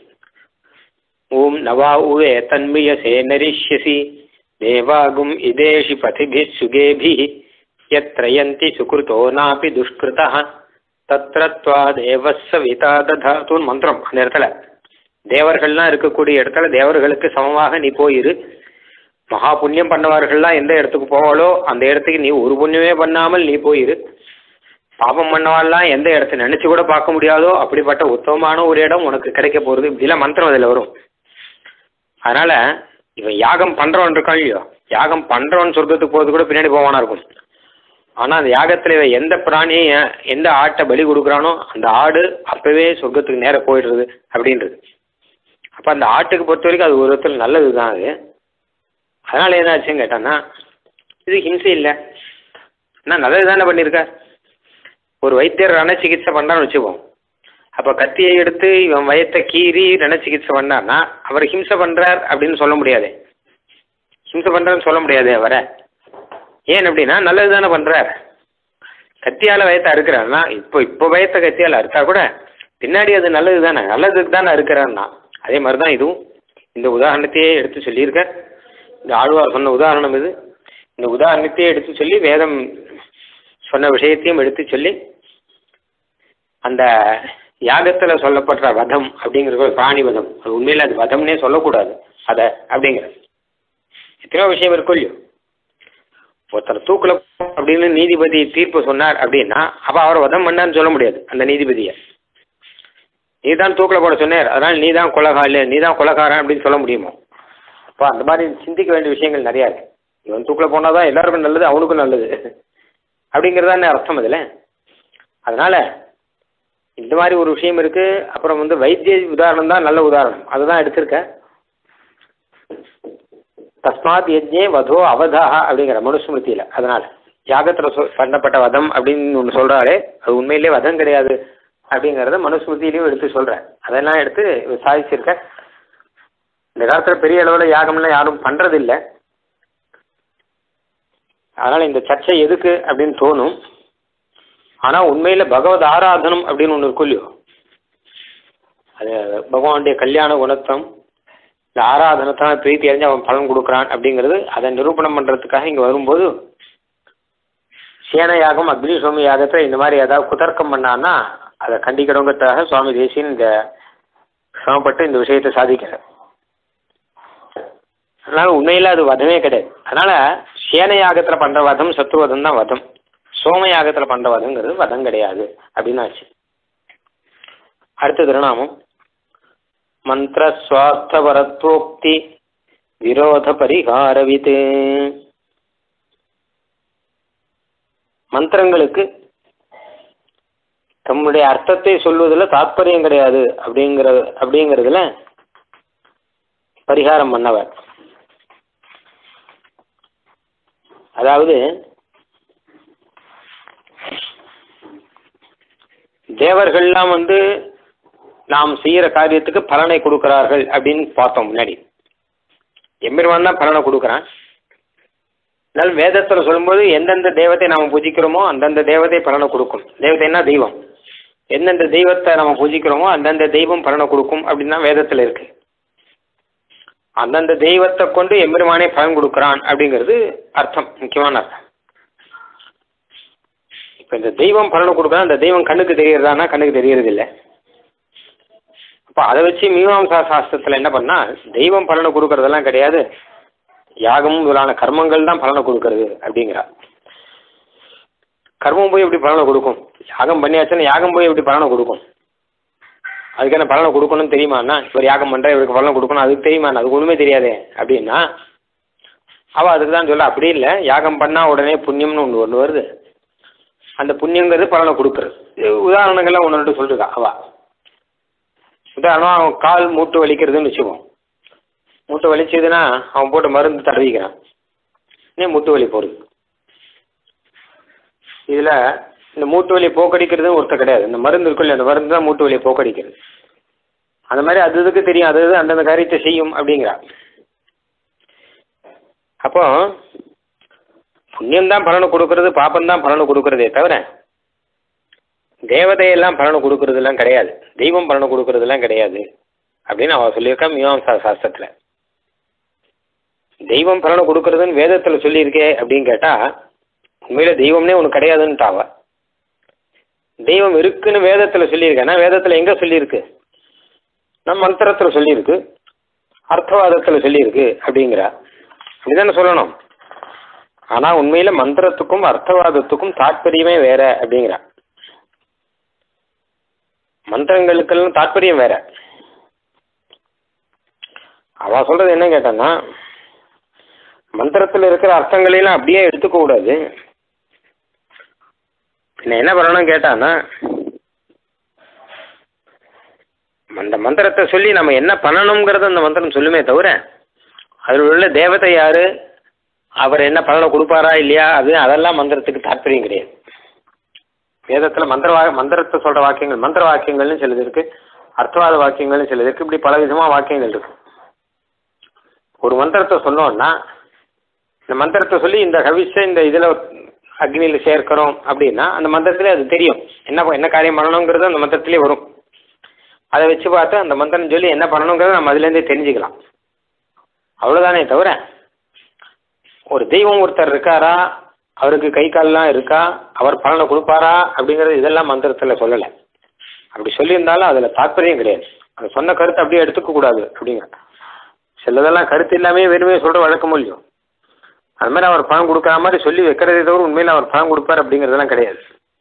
ஓம் நவா உவே தன்மியசே நரிஷ்யசி தேவாகும் இதேஷி பதிபி சுகேபி யத்ரயந்தி சுகிருதோ நாபி துஷ்கிருதா தத்ரத்வா தேவசவிதா ததாத்துன்னு மந்திரம் அந்த இடத்துல தேவர்கள்லாம் இருக்கக்கூடிய இடத்துல தேவர்களுக்கு சமமாக நீ போயிரு மகா புண்ணியம் பண்ணவர்கள்லாம் எந்த இடத்துக்கு போவாளோ அந்த இடத்துக்கு நீ ஒரு புண்ணியமே பண்ணாமல் நீ போயிரு பாபம் பண்ணவாள்லாம் எந்த இடத்த நினைச்சு கூட பார்க்க முடியாதோ அப்படிப்பட்ட உத்தமமான ஒரு இடம் உனக்கு கிடைக்க போகிறது இப்படிலாம் மந்திரம் அதில் வரும் அதனால இவன் யாகம் பண்றவன் இருக்கான் இல்லையோ யாகம் பண்றவன் சொர்க்கத்துக்கு போகிறது கூட பின்னாடி போவானா இருக்கும் ஆனால் அந்த யாகத்தில் இவன் எந்த பிராணியை எந்த ஆட்டை பலி கொடுக்குறானோ அந்த ஆடு அப்பவே சொர்க்கத்துக்கு நேர போயிடுறது அப்படின்றது அப்போ அந்த ஆட்டுக்கு பொறுத்த வரைக்கும் அது ஒரு விதத்தில் நல்லது தான் அது அதனால் என்னாச்சுன்னு கேட்டான்னா இது ஹிம்சை இல்லை ஆனால் நல்லது தானே பண்ணியிருக்கார் ஒரு வைத்தியர் ரண சிகிச்சை பண்ணான்னு வச்சுப்போம் அப்போ கத்தியை எடுத்து இவன் வயத்தை கீறி ரண சிகிச்சை பண்ணார்னா அவர் ஹிம்சை பண்ணுறார் அப்படின்னு சொல்ல முடியாது ஹிம்சை பண்ணுறான்னு சொல்ல முடியாது அவரை ஏன் அப்படின்னா நல்லது தானே பண்ணுறார் கத்தியால் வயத்தை அறுக்கிறாருன்னா இப்போ இப்போ வயத்தை கத்தியால் அறுத்தா கூட பின்னாடி அது நல்லது தானே நல்லதுக்கு தானே அறுக்கிறாருன்னா அதே மாதிரி தான் இதுவும் இந்த உதாரணத்தையே எடுத்து சொல்லியிருக்கார் இந்த ஆழ்வார் சொன்ன உதாரணம் இது இந்த உதாரணத்தையே எடுத்து சொல்லி வேதம் சொன்ன விஷயத்தையும் எடுத்து சொல்லி அந்த யாகத்தில் சொல்லப்படுற வதம் அப்படிங்கிறது ஒரு பிராணி வதம் அது உண்மையில் அது வதம்னே சொல்லக்கூடாது அதை அப்படிங்கிற எத்தனையோ விஷயம் இருக்கும் இல்லையோ ஒருத்தர் தூக்கில் அப்படின்னு நீதிபதி தீர்ப்பு சொன்னார் அப்படின்னா அப்போ அவர் வதம் பண்ணான்னு சொல்ல முடியாது அந்த நீதிபதியை நீ தான் தூக்கில் போட சொன்னார் அதனால் நீ தான் கொலகாலு நீ தான் கொலகாரன் அப்படின்னு சொல்ல முடியுமோ அப்போ அந்த மாதிரி சிந்திக்க வேண்டிய விஷயங்கள் நிறையா இருக்கு இவன் தூக்கில் போனால் தான் எல்லாருக்கும் நல்லது அவனுக்கும் நல்லது அப்படிங்கிறதானே அர்த்தம் அதில் அதனால் இந்த மாதிரி ஒரு விஷயம் இருக்குது அப்புறம் வந்து வைத்திய உதாரணம் தான் நல்ல உதாரணம் அதுதான் எடுத்திருக்கேன் தஸ்மாத் யஜ்ஞே வதோ அவதா அப்படிங்கிற மனுஸ்மிருதியில் அதனால் யாகத்தில் சொ பண்ணப்பட்ட வதம் அப்படின்னு ஒன்று சொல்கிறாரே அது உண்மையிலே வதம் கிடையாது அப்படிங்கிறத மனுஸ்மிருதியிலையும் எடுத்து சொல்கிறேன் அதெல்லாம் எடுத்து சாதிச்சிருக்கேன் இந்த காலத்தில் பெரிய அளவில் யாகம்லாம் யாரும் பண்ணுறதில்ல அதனால் இந்த சர்ச்சை எதுக்கு அப்படின்னு தோணும் ஆனால் உண்மையில் பகவத் ஆராதனம் அப்படின்னு ஒன்று இருக்கும் இல்லையோ அது பகவானுடைய கல்யாண குணத்தம் இந்த ஆராதனத்தான் பிரீத்தி அறிஞ்சு அவன் பலன் கொடுக்குறான் அப்படிங்கிறது அதை நிரூபணம் பண்ணுறதுக்காக இங்கே வரும்போது சேன யாகம் அக்னி சுவாமி யாகத்தில் இந்த மாதிரி ஏதாவது குதர்க்கம் பண்ணான்னா அதை கண்டிக்கணுங்கிறதுக்காக சுவாமி தேசியன் இந்த சிரமப்பட்டு இந்த விஷயத்தை சாதிக்கிறார் அதனால உண்மையில் அது வதமே கிடையாது அதனால சேன யாகத்தில் பண்ணுற வதம் சத்துவதம் தான் வதம் சோம யாகத்தில் பண்ணுற வதங்கிறது வதம் கிடையாது அப்படின்னு ஆச்சு அடுத்த திருநாமம் மந்திர சுவாஸ்தவரத்வோக்தி விரோத பரிகாரவித் மந்திரங்களுக்கு தம்முடைய அர்த்தத்தை சொல்வதில் தாத்பரியம் கிடையாது அப்படிங்கிற அப்படிங்கிறதுல பரிகாரம் பண்ணவர் அதாவது தேவர்கள்லாம் வந்து நாம் செய்கிற காரியத்துக்கு பலனை கொடுக்கிறார்கள் அப்படின்னு பார்த்தோம் முன்னாடி எம்பெருமான் தான் பலனை கொடுக்குறான் அதனால வேதத்தில் சொல்லும்போது எந்தெந்த தெய்வத்தை நாம் பூஜிக்கிறோமோ அந்தந்த தேவதை பலனை கொடுக்கும் தேவதைன்னா தெய்வம் எந்தெந்த தெய்வத்தை நம்ம பூஜிக்கிறோமோ அந்தந்த தெய்வம் பலனை கொடுக்கும் அப்படின்னு தான் வேதத்தில் இருக்கு அந்தந்த தெய்வத்தை கொண்டு எம்பெருமானே பலன் கொடுக்குறான் அப்படிங்கிறது அர்த்தம் முக்கியமான அர்த்தம் இப்போ இந்த தெய்வம் பலனை கொடுக்குறான் அந்த தெய்வம் கண்ணுக்கு தெரியறதானா கண்ணுக்கு தெரியறது இல்லை அப்போ அதை வச்சு மீமாம்சா சாஸ்திரத்தில் என்ன பண்ணால் தெய்வம் பலனை கொடுக்கறதெல்லாம் கிடையாது யாகமும் முதலான கர்மங்கள் தான் பலனை கொடுக்கறது அப்படிங்கிறா கர்மம் போய் எப்படி பலனை கொடுக்கும் யாகம் பண்ணியாச்சுன்னா யாகம் போய் எப்படி பலனை கொடுக்கும் அதுக்கு என்ன பலனை கொடுக்கணும்னு தெரியுமாண்ணா இவர் யாகம் பண்ணுற இவருக்கு பலனை கொடுக்கணும் அதுக்கு தெரியுமாண்ணா அதுக்கு ஒன்றுமே தெரியாதே அப்படின்னா அவள் அதுக்கு தான் சொல்ல அப்படி இல்லை யாகம் பண்ணால் உடனே புண்ணியம்னு ஒன்று ஒன்று வருது அந்த புண்ணியங்கிறது பலனை கொடுக்குறது இது உதாரணங்கள்லாம் ஒன்று ரெண்டு சொல்லிருக்கா அவ உதாரணம் அவன் கால் மூட்டு வலிக்கிறதுன்னு வச்சுக்குவோம் மூட்டு வலிச்சதுன்னா அவன் போட்டு மருந்து தடவிக்கிறான் இன்னும் மூட்டு வலி போடுது இதில் இந்த மூட்டு வலி போக்கடிக்கிறதும் ஒருத்தர் கிடையாது இந்த மருந்து இருக்குல்ல அந்த மருந்து தான் மூட்டு வலியை போக்கடிக்கிறது அந்த மாதிரி அது இதுக்கு தெரியும் அது இது அந்தந்த காரியத்தை செய்யும் அப்படிங்கிறா அப்போ புண்ணியம் தான் பலனை கொடுக்கறது பாப்பம் தான் பலனை கொடுக்கறதே தவிர தேவதையெல்லாம் பலனை கொடுக்கறதெல்லாம் கிடையாது தெய்வம் பலனை கொடுக்கறதெல்லாம் கிடையாது அப்படின்னு அவ சொல்லியிருக்கா மீமாம்சா சாஸ்திரத்தில் தெய்வம் பலனை கொடுக்கறதுன்னு வேதத்தில் சொல்லியிருக்கே அப்படின்னு கேட்டால் உண்மையில தெய்வம்னே ஒன்று கிடையாதுன்ட்டாவ தெய்வம் இருக்குன்னு வேதத்தில் சொல்லியிருக்கேன்னா வேதத்தில் எங்கே சொல்லியிருக்கு நம்ம மந்திரத்தில் சொல்லியிருக்கு அர்த்தவாதத்தில் சொல்லியிருக்கு அப்படிங்கிறா அப்படிதானே சொல்லணும் ஆனால் உண்மையில் மந்திரத்துக்கும் அர்த்தவாதத்துக்கும் தாற்பயமே வேற அப்படிங்கிறா மந்திரங்களுக்கெல்லாம் தாற்பயம் வேற அவ சொல்றது என்ன கேட்டான்னா மந்திரத்தில் இருக்கிற அர்த்தங்களையெல்லாம் அப்படியே எடுத்துக்க கூடாது பின்ன என்ன பண்ணணும் கேட்டான்னா அந்த மந்திரத்தை சொல்லி நம்ம என்ன பண்ணணுங்கிறத அந்த மந்திரம் சொல்லுமே தவிர அதில் உள்ள தேவதை யாரு அவர் என்ன பலனை கொடுப்பாரா இல்லையா அது அதெல்லாம் மந்திரத்துக்கு தாற்பயம் கிடையாது வேதத்தில் மந்திர வா மந்திரத்தை சொல்கிற வாக்கியங்கள் மந்திர வாக்கியங்கள்னு சிலது இருக்கு அர்த்தவாத வாக்கியங்கள்னு சிலது இருக்கு இப்படி பல விதமாக வாக்கியங்கள் இருக்கு ஒரு மந்திரத்தை சொன்னோம்னா இந்த மந்திரத்தை சொல்லி இந்த கவிஷை இந்த இதில் அக்னியில் சேர்க்கிறோம் அப்படின்னா அந்த மந்திரத்திலே அது தெரியும் என்ன என்ன காரியம் பண்ணணுங்கிறது அந்த மந்திரத்திலே வரும் அதை வச்சு பார்த்து அந்த மந்திரம் சொல்லி என்ன பண்ணணுங்கிறத நம்ம அதுலேருந்தே தெரிஞ்சுக்கலாம் அவ்வளோதானே தவிர ஒரு தெய்வம் ஒருத்தர் இருக்காரா அவருக்கு கை கால்லாம் இருக்கா அவர் பலனை கொடுப்பாரா அப்படிங்கிறது இதெல்லாம் மந்திரத்தில் சொல்லலை அப்படி சொல்லியிருந்தாலும் அதில் தாற்பயம் கிடையாது அது சொன்ன கருத்தை அப்படியே எடுத்துக்க கூடாது அப்படிங்கிற சிலதெல்லாம் கருத்து இல்லாமே வெறுமே சொல்கிற வழக்கம் இல்லையோ அது மாதிரி அவர் பணம் கொடுக்குற மாதிரி சொல்லி வைக்கிறதே தவிர உண்மையில் அவர் பணம் கொடுப்பார் அப்படிங்கிறதெல்லாம் கிடையாது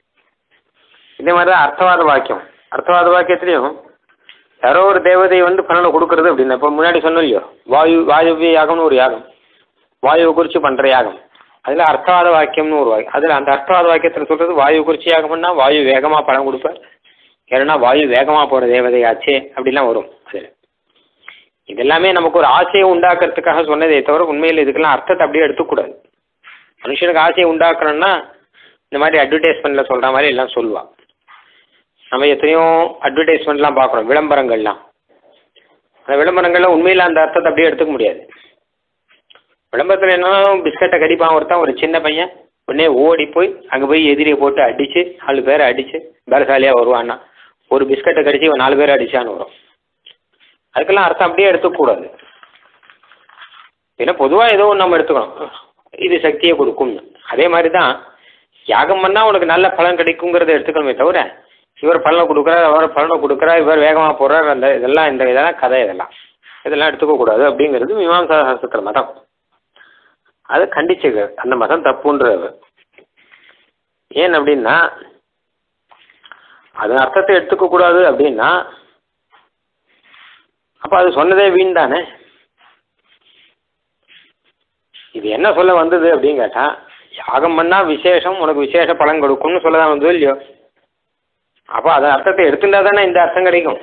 இதே மாதிரி தான் அர்த்தவாத வாக்கியம் அர்த்தவாத வாக்கியத்துலேயும் யாரோ ஒரு தேவதை வந்து பலனை கொடுக்கறது அப்படின்னு இப்போ முன்னாடி சொன்னோம் இல்லையோ வாயு வாயுவிய யாகம்னு ஒரு யாகம் வாயுவை குறித்து பண்ணுற யாகம் அதில் அர்த்தவாத வாக்கியம்னு ஒரு வாக்கியம் அதில் அந்த அர்த்தவாத வாக்கியத்தில் சொல்கிறது வாயு குறிச்சி யாகம்னா வாயு வேகமாக பணம் கொடுப்பார் ஏன்னா வாயு வேகமாக போகிற தேவதையாச்சே அப்படிலாம் வரும் அதில் இதெல்லாமே நமக்கு ஒரு ஆசையை உண்டாக்குறதுக்காக சொன்னதே தவிர உண்மையில் இதுக்கெல்லாம் அர்த்தத்தை அப்படியே எடுத்துக்கூடாது மனுஷனுக்கு ஆசையை உண்டாக்கணும்னா இந்த மாதிரி அட்வர்டைஸ்மெண்ட்டில் சொல்கிற மாதிரி எல்லாம் சொல்லுவாள் நம்ம எத்தனையோ அட்வர்டைஸ்மெண்ட்லாம் பார்க்குறோம் விளம்பரங்கள்லாம் அந்த விளம்பரங்கள்ல உண்மையில் அந்த அர்த்தத்தை அப்படியே எடுத்துக்க முடியாது விளம்பரத்தில் என்னன்னா பிஸ்கட்டை கடிப்பான் ஒருத்தன் ஒரு சின்ன பையன் உடனே ஓடி போய் அங்கே போய் எதிரியை போட்டு அடித்து நாலு பேரை அடித்து பலசாலியாக வருவான்னா ஒரு பிஸ்கட்டை கடிச்சு இவன் நாலு பேரை அடிச்சான்னு வரும் அதுக்கெல்லாம் அர்த்தம் அப்படியே எடுத்துக்கூடாது ஏன்னா பொதுவாக ஏதோ ஒன்று நம்ம எடுத்துக்கணும் இது சக்தியை கொடுக்கும்னு அதே மாதிரி தான் யாகம் பண்ணால் உனக்கு நல்ல பலன் கிடைக்குங்கிறத எடுத்துக்கணுமே தவிர இவர் பலனை கொடுக்குறார் அவர் பலனை கொடுக்குறார் இவர் வேகமாக போகிறார் அந்த இதெல்லாம் இந்த இதெல்லாம் கதை இதெல்லாம் இதெல்லாம் எடுத்துக்க கூடாது அப்படிங்கிறது மீமாம்சா சாஸ்திர மதம் அது கண்டிச்சுங்க அந்த மதம் தப்புன்றது ஏன் அப்படின்னா அது அர்த்தத்தை எடுத்துக்க கூடாது அப்படின்னா அப்போ அது சொன்னதே வீண் தானே இது என்ன சொல்ல வந்தது அப்படின்னு கேட்டால் யாகம் பண்ணால் விசேஷம் உனக்கு விசேஷ பலன் கொடுக்கும்னு சொல்ல தான் வந்தது இல்லையோ அப்போ அதை அர்த்தத்தை எடுத்துட்டா தானே இந்த அர்த்தம் கிடைக்கும்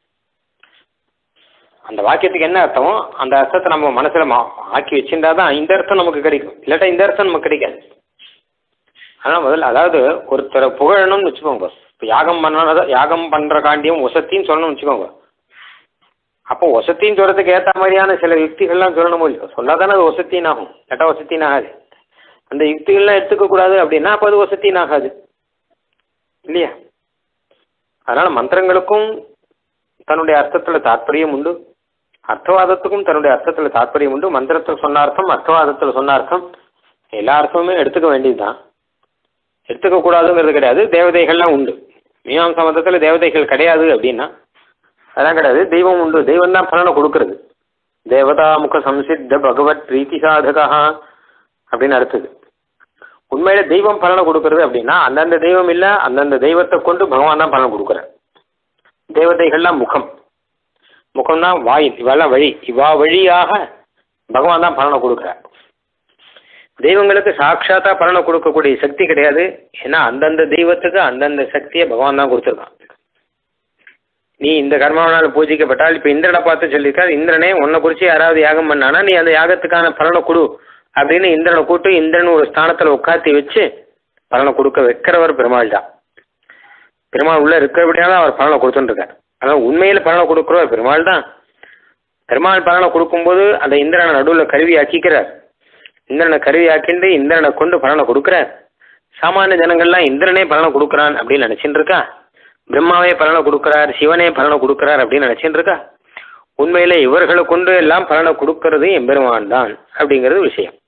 அந்த வாக்கியத்துக்கு என்ன அர்த்தமோ அந்த அர்த்தத்தை நம்ம மனசில் மா ஆக்கி வச்சிருந்தா தான் இந்த அர்த்தம் நமக்கு கிடைக்கும் இல்லாட்டா இந்த அர்த்தம் நமக்கு கிடைக்காது ஆனால் முதல்ல அதாவது ஒருத்தரை புகழணும்னு வச்சுக்கோங்க இப்போ யாகம் பண்ண யாகம் பண்ணுற காண்டியும் ஒசத்தின்னு சொல்லணும்னு வச்சுக்கோங்க அப்போ ஒசத்தின்னு சொல்கிறதுக்கு ஏற்ற மாதிரியான சில யுக்திகள்லாம் சொல்லணும் இல்லையோ சொன்னால் தானே அது ஒசத்தின் ஆகும் இல்லாட்டா ஒசத்தின் ஆகாது அந்த யுக்திகள்லாம் எடுத்துக்கக்கூடாது அப்படின்னா அப்போ அது ஒசத்தின் ஆகாது இல்லையா அதனால் மந்திரங்களுக்கும் தன்னுடைய அர்த்தத்தில் தாற்பயம் உண்டு அர்த்தவாதத்துக்கும் தன்னுடைய அர்த்தத்தில் தாற்பயம் உண்டு மந்திரத்தில் சொன்ன அர்த்தம் அர்த்தவாதத்தில் சொன்ன அர்த்தம் எல்லா அர்த்தமுமே எடுத்துக்க வேண்டியது தான் எடுத்துக்க கூடாதுங்கிறது கிடையாது தேவதைகள்லாம் உண்டு மீமாம்சா மதத்தில் தேவதைகள் கிடையாது அப்படின்னா அதெல்லாம் கிடையாது தெய்வம் உண்டு தெய்வம் தான் பலனை கொடுக்கறது தேவதா முக சம்சித்த பகவத் பிரீத்தி சாதகா அப்படின்னு அடுத்தது உண்மையில தெய்வம் பலனை கொடுக்கறது அப்படின்னா அந்தந்த தெய்வம் இல்லை அந்தந்த தெய்வத்தை கொண்டு பகவான் தான் பலன் கொடுக்குறார் தேவதைகள்லாம் முகம் முகம்னா வாய் இவெல்லாம் வழி இவா வழியாக பகவான் தான் பலனை கொடுக்குறார் தெய்வங்களுக்கு சாட்சாத்தா பலனை கொடுக்கக்கூடிய சக்தி கிடையாது ஏன்னா அந்தந்த தெய்வத்துக்கு அந்தந்த சக்தியை பகவான் தான் கொடுத்துருக்கான் நீ இந்த கர்மாவனால் பூஜிக்கப்பட்டால் இப்போ இந்திரனை பார்த்து சொல்லியிருக்கார் இந்திரனே உன்னை குறித்து யாராவது யாகம் பண்ணானா நீ அந்த யாகத்துக்கான பலனை கொடு அப்படின்னு இந்திரனை கூட்டு இந்திரன் ஒரு ஸ்தானத்தில் உட்காத்தி வச்சு பலனை கொடுக்க வைக்கிறவர் பெருமாள் தான் பெருமாள் உள்ள இருக்கிறபடியால அவர் பலனை கொடுத்துட்டுருக்கார் ஆனால் உண்மையில் பலனை கொடுக்குறவர் பெருமாள் தான் பெருமாள் பலனை கொடுக்கும்போது அந்த இந்திரனை நடுவில் கருவி ஆக்கிக்கிறார் இந்திரனை கருவி ஆக்கிண்டு இந்திரனை கொண்டு பலனை கொடுக்குறார் சாமானிய ஜனங்கள்லாம் இந்திரனே பலனை கொடுக்குறான் அப்படின்னு நினச்சிட்டு இருக்கா பிரம்மாவே பலனை கொடுக்குறார் சிவனே பலனை கொடுக்குறார் அப்படின்னு நினச்சிட்டு இருக்கா உண்மையில இவர்களை கொண்டு எல்லாம் பலனை கொடுக்கறது எம்பெருமான் தான் அப்படிங்கிறது விஷயம்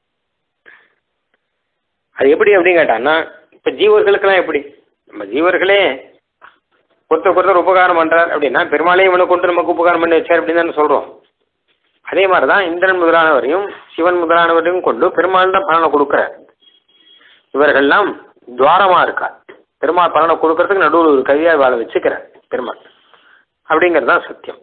அது எப்படி அப்படின்னு கேட்டான்னா இப்போ ஜீவர்களுக்கெல்லாம் எப்படி நம்ம ஜீவர்களே ஒருத்தருக்கு ஒருத்தர் உபகாரம் பண்ணுறார் அப்படின்னா பெருமாளே இவனை கொண்டு நமக்கு உபகாரம் பண்ணி வச்சார் அப்படின்னு தானே சொல்கிறோம் அதே மாதிரி தான் இந்திரன் முதலானவரையும் சிவன் முதலானவரையும் கொண்டு பெருமாள் தான் பலனை கொடுக்குறார் இவர்கள்லாம் துவாரமாக இருக்கா பெருமாள் பலனை கொடுக்கறதுக்கு நடுவில் ஒரு கவியாக வாழ வச்சுக்கிறார் பெருமாள் அப்படிங்கிறது தான் சத்தியம்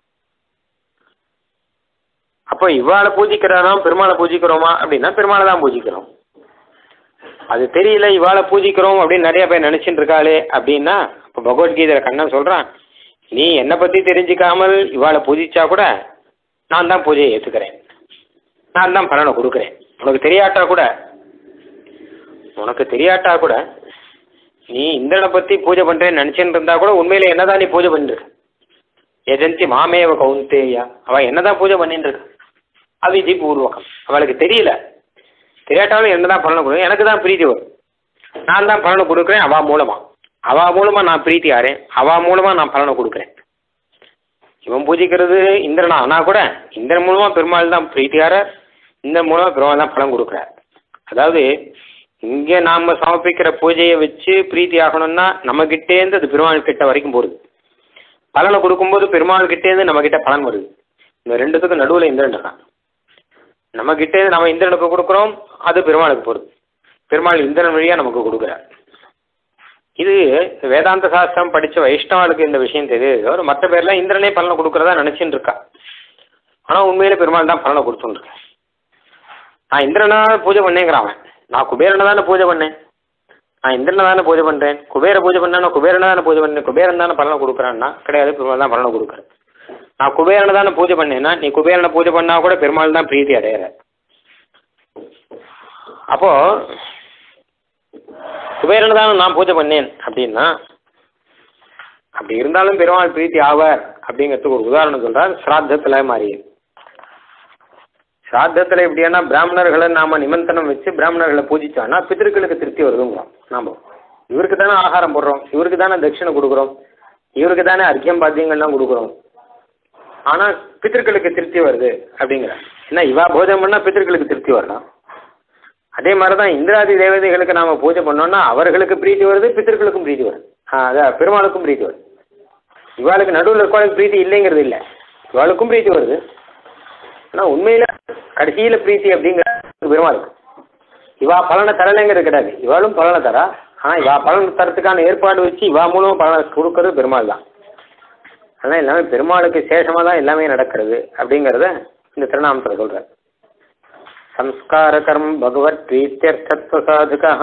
அப்போ இவ்வாளை பூஜிக்கிறாராம் பெருமாளை பூஜிக்கிறோமா அப்படின்னா பெருமாளை தான் பூஜிக்கிறோம் அது தெரியல இவாளை பூஜிக்கிறோம் அப்படின்னு நிறைய பேர் நினைச்சிட்டு இருக்காளே அப்படின்னா இப்போ பகவத்கீதையில கண்ணன் சொல்றான் நீ என்னை பத்தி தெரிஞ்சுக்காமல் இவாளை பூஜிச்சா கூட நான் தான் பூஜையை ஏற்றுக்கிறேன் நான் தான் பலனை கொடுக்குறேன் உனக்கு தெரியாட்டா கூட உனக்கு தெரியாட்டா கூட நீ இந்திரனை பத்தி பூஜை பண்றேன்னு நினைச்சுட்டு இருந்தா கூட உண்மையில என்னதான் நீ பூஜை பண்ணிருக்க எஜந்தி மாமேவ கவுந்தேயா அவ என்னதான் பூஜை பண்ணிட்டு இருக்க அவிதி பூர்வகம் அவளுக்கு தெரியல தெரியாட்டாலும் என்னதான் பலனை கொடுக்கும் எனக்கு தான் பிரீத்தி வரும் நான் தான் பலனை கொடுக்குறேன் அவா மூலமா அவா மூலமா நான் பிரீத்தி ஆறேன் அவா மூலமா நான் பலனை கொடுக்குறேன் இவன் பூஜிக்கிறது இந்திரனா ஆனா கூட இந்திரன் மூலமா பெருமாள் தான் பிரீத்தியாரர் இந்திரன் மூலமா பெருமாள் தான் பலன் கொடுக்குறார் அதாவது இங்கே நாம சமர்ப்பிக்கிற பூஜையை வச்சு பிரீத்தி ஆகணும்னா நம்ம கிட்டேருந்து அது பெருமாள் கிட்ட வரைக்கும் போகுது பலனை கொடுக்கும்போது பெருமாள் கிட்டேருந்து நம்ம கிட்ட பலன் வருது இந்த ரெண்டுத்துக்கும் நடுவில் இந்திரன் இருக்கான் நம்ம கிட்டேருந்து நம்ம இந்திரனுக்கு கொடுக்குறோம் அது பெருமாளுக்கு போகுது பெருமாள் இந்திரன் வழியா நமக்கு கொடுக்குறார் இது வேதாந்த சாஸ்திரம் படிச்ச வைஷ்ணவாளுக்கு இந்த விஷயம் தெரியுது தவிர மற்ற பேர்லாம் இந்திரனே பலனை கொடுக்குறதா நினைச்சுட்டு இருக்கா ஆனா உண்மையில பெருமாள் தான் பலனை கொடுத்துருக்கேன் நான் இந்திரனா பூஜை பண்ணேங்கிறான் அவன் நான் குபேரனை தானே பூஜை பண்ணேன் நான் இந்திரனை தானே பூஜை பண்றேன் குபேர பூஜை பண்ணா நான் குபேரனை தானே பூஜை பண்ணேன் குபேரன் தானே பலனை கொடுக்குறான்னா கிடையாது பெருமாள் தான் பலனை கொடுக்குறேன் நான் குபேரனை தானே பூஜை பண்ணேன்னா நீ குபேரனை பூஜை பண்ணா கூட பெருமாள் தான் பிரீத்தி அடையிற அப்போ குபேரனை தானே நான் பூஜை பண்ணேன் அப்படின்னா அப்படி இருந்தாலும் பெருமாள் பிரீத்தி ஆவார் அப்படிங்கிறதுக்கு ஒரு உதாரணம் சொல்றார் ஸ்ராத்தத்தில் மாறி ஸ்ராத்தத்தில் எப்படின்னா பிராமணர்களை நாம நிமந்தனம் வச்சு பிராமணர்களை பூஜிச்சோம்னா பித்திருக்களுக்கு திருப்தி வருதுங்கிறோம் நாம இவருக்கு தானே ஆகாரம் போடுறோம் இவருக்கு தானே தட்சிணை கொடுக்குறோம் இவருக்கு தானே அர்க்கியம் பாத்தியங்கள்லாம் கொடுக்குறோம் ஆனால் பித்திருக்களுக்கு திருப்தி வருது அப்படிங்கிற ஏன்னா இவா போஜனம் பண்ணால் பித்திருக்களுக்கு திருப்தி வரலாம் அதே மாதிரி தான் இந்திராதி தேவதைகளுக்கு நாம பூஜை பண்ணோம்னா அவர்களுக்கு பிரீத்தி வருது பித்திருக்களுக்கும் பிரீத்தி வருது ஆ, அதான் பெருமாளுக்கும் பிரீத்தி வருது இவாளுக்கு நடுவில் இருக்கவளுக்கு பிரீத்தி இல்லைங்கிறது இல்லை இவாளுக்கும் பிரீத்தி வருது ஆனால் உண்மையில கடைசியில பிரீத்தி அப்படிங்கிறது பெருமாளுக்கு இவா பலனை தரலைங்கிறது கிடையாது இவாளும் பலனை தரா ஆனால் இவா பலன் தரத்துக்கான ஏற்பாடு வச்சு இவா மூலமா பலனை கொடுக்கறது பெருமாள் தான் அதெல்லாம் எல்லாமே பெருமாளுக்கு சேஷமாக தான் எல்லாமே நடக்கிறது அப்படிங்கிறத இந்த திருநாமத்தில் சொல்கிறார் சம்ஸ்கார கர்ம பகவத் பிரீத்தியர்த்தத்வ சாதுகா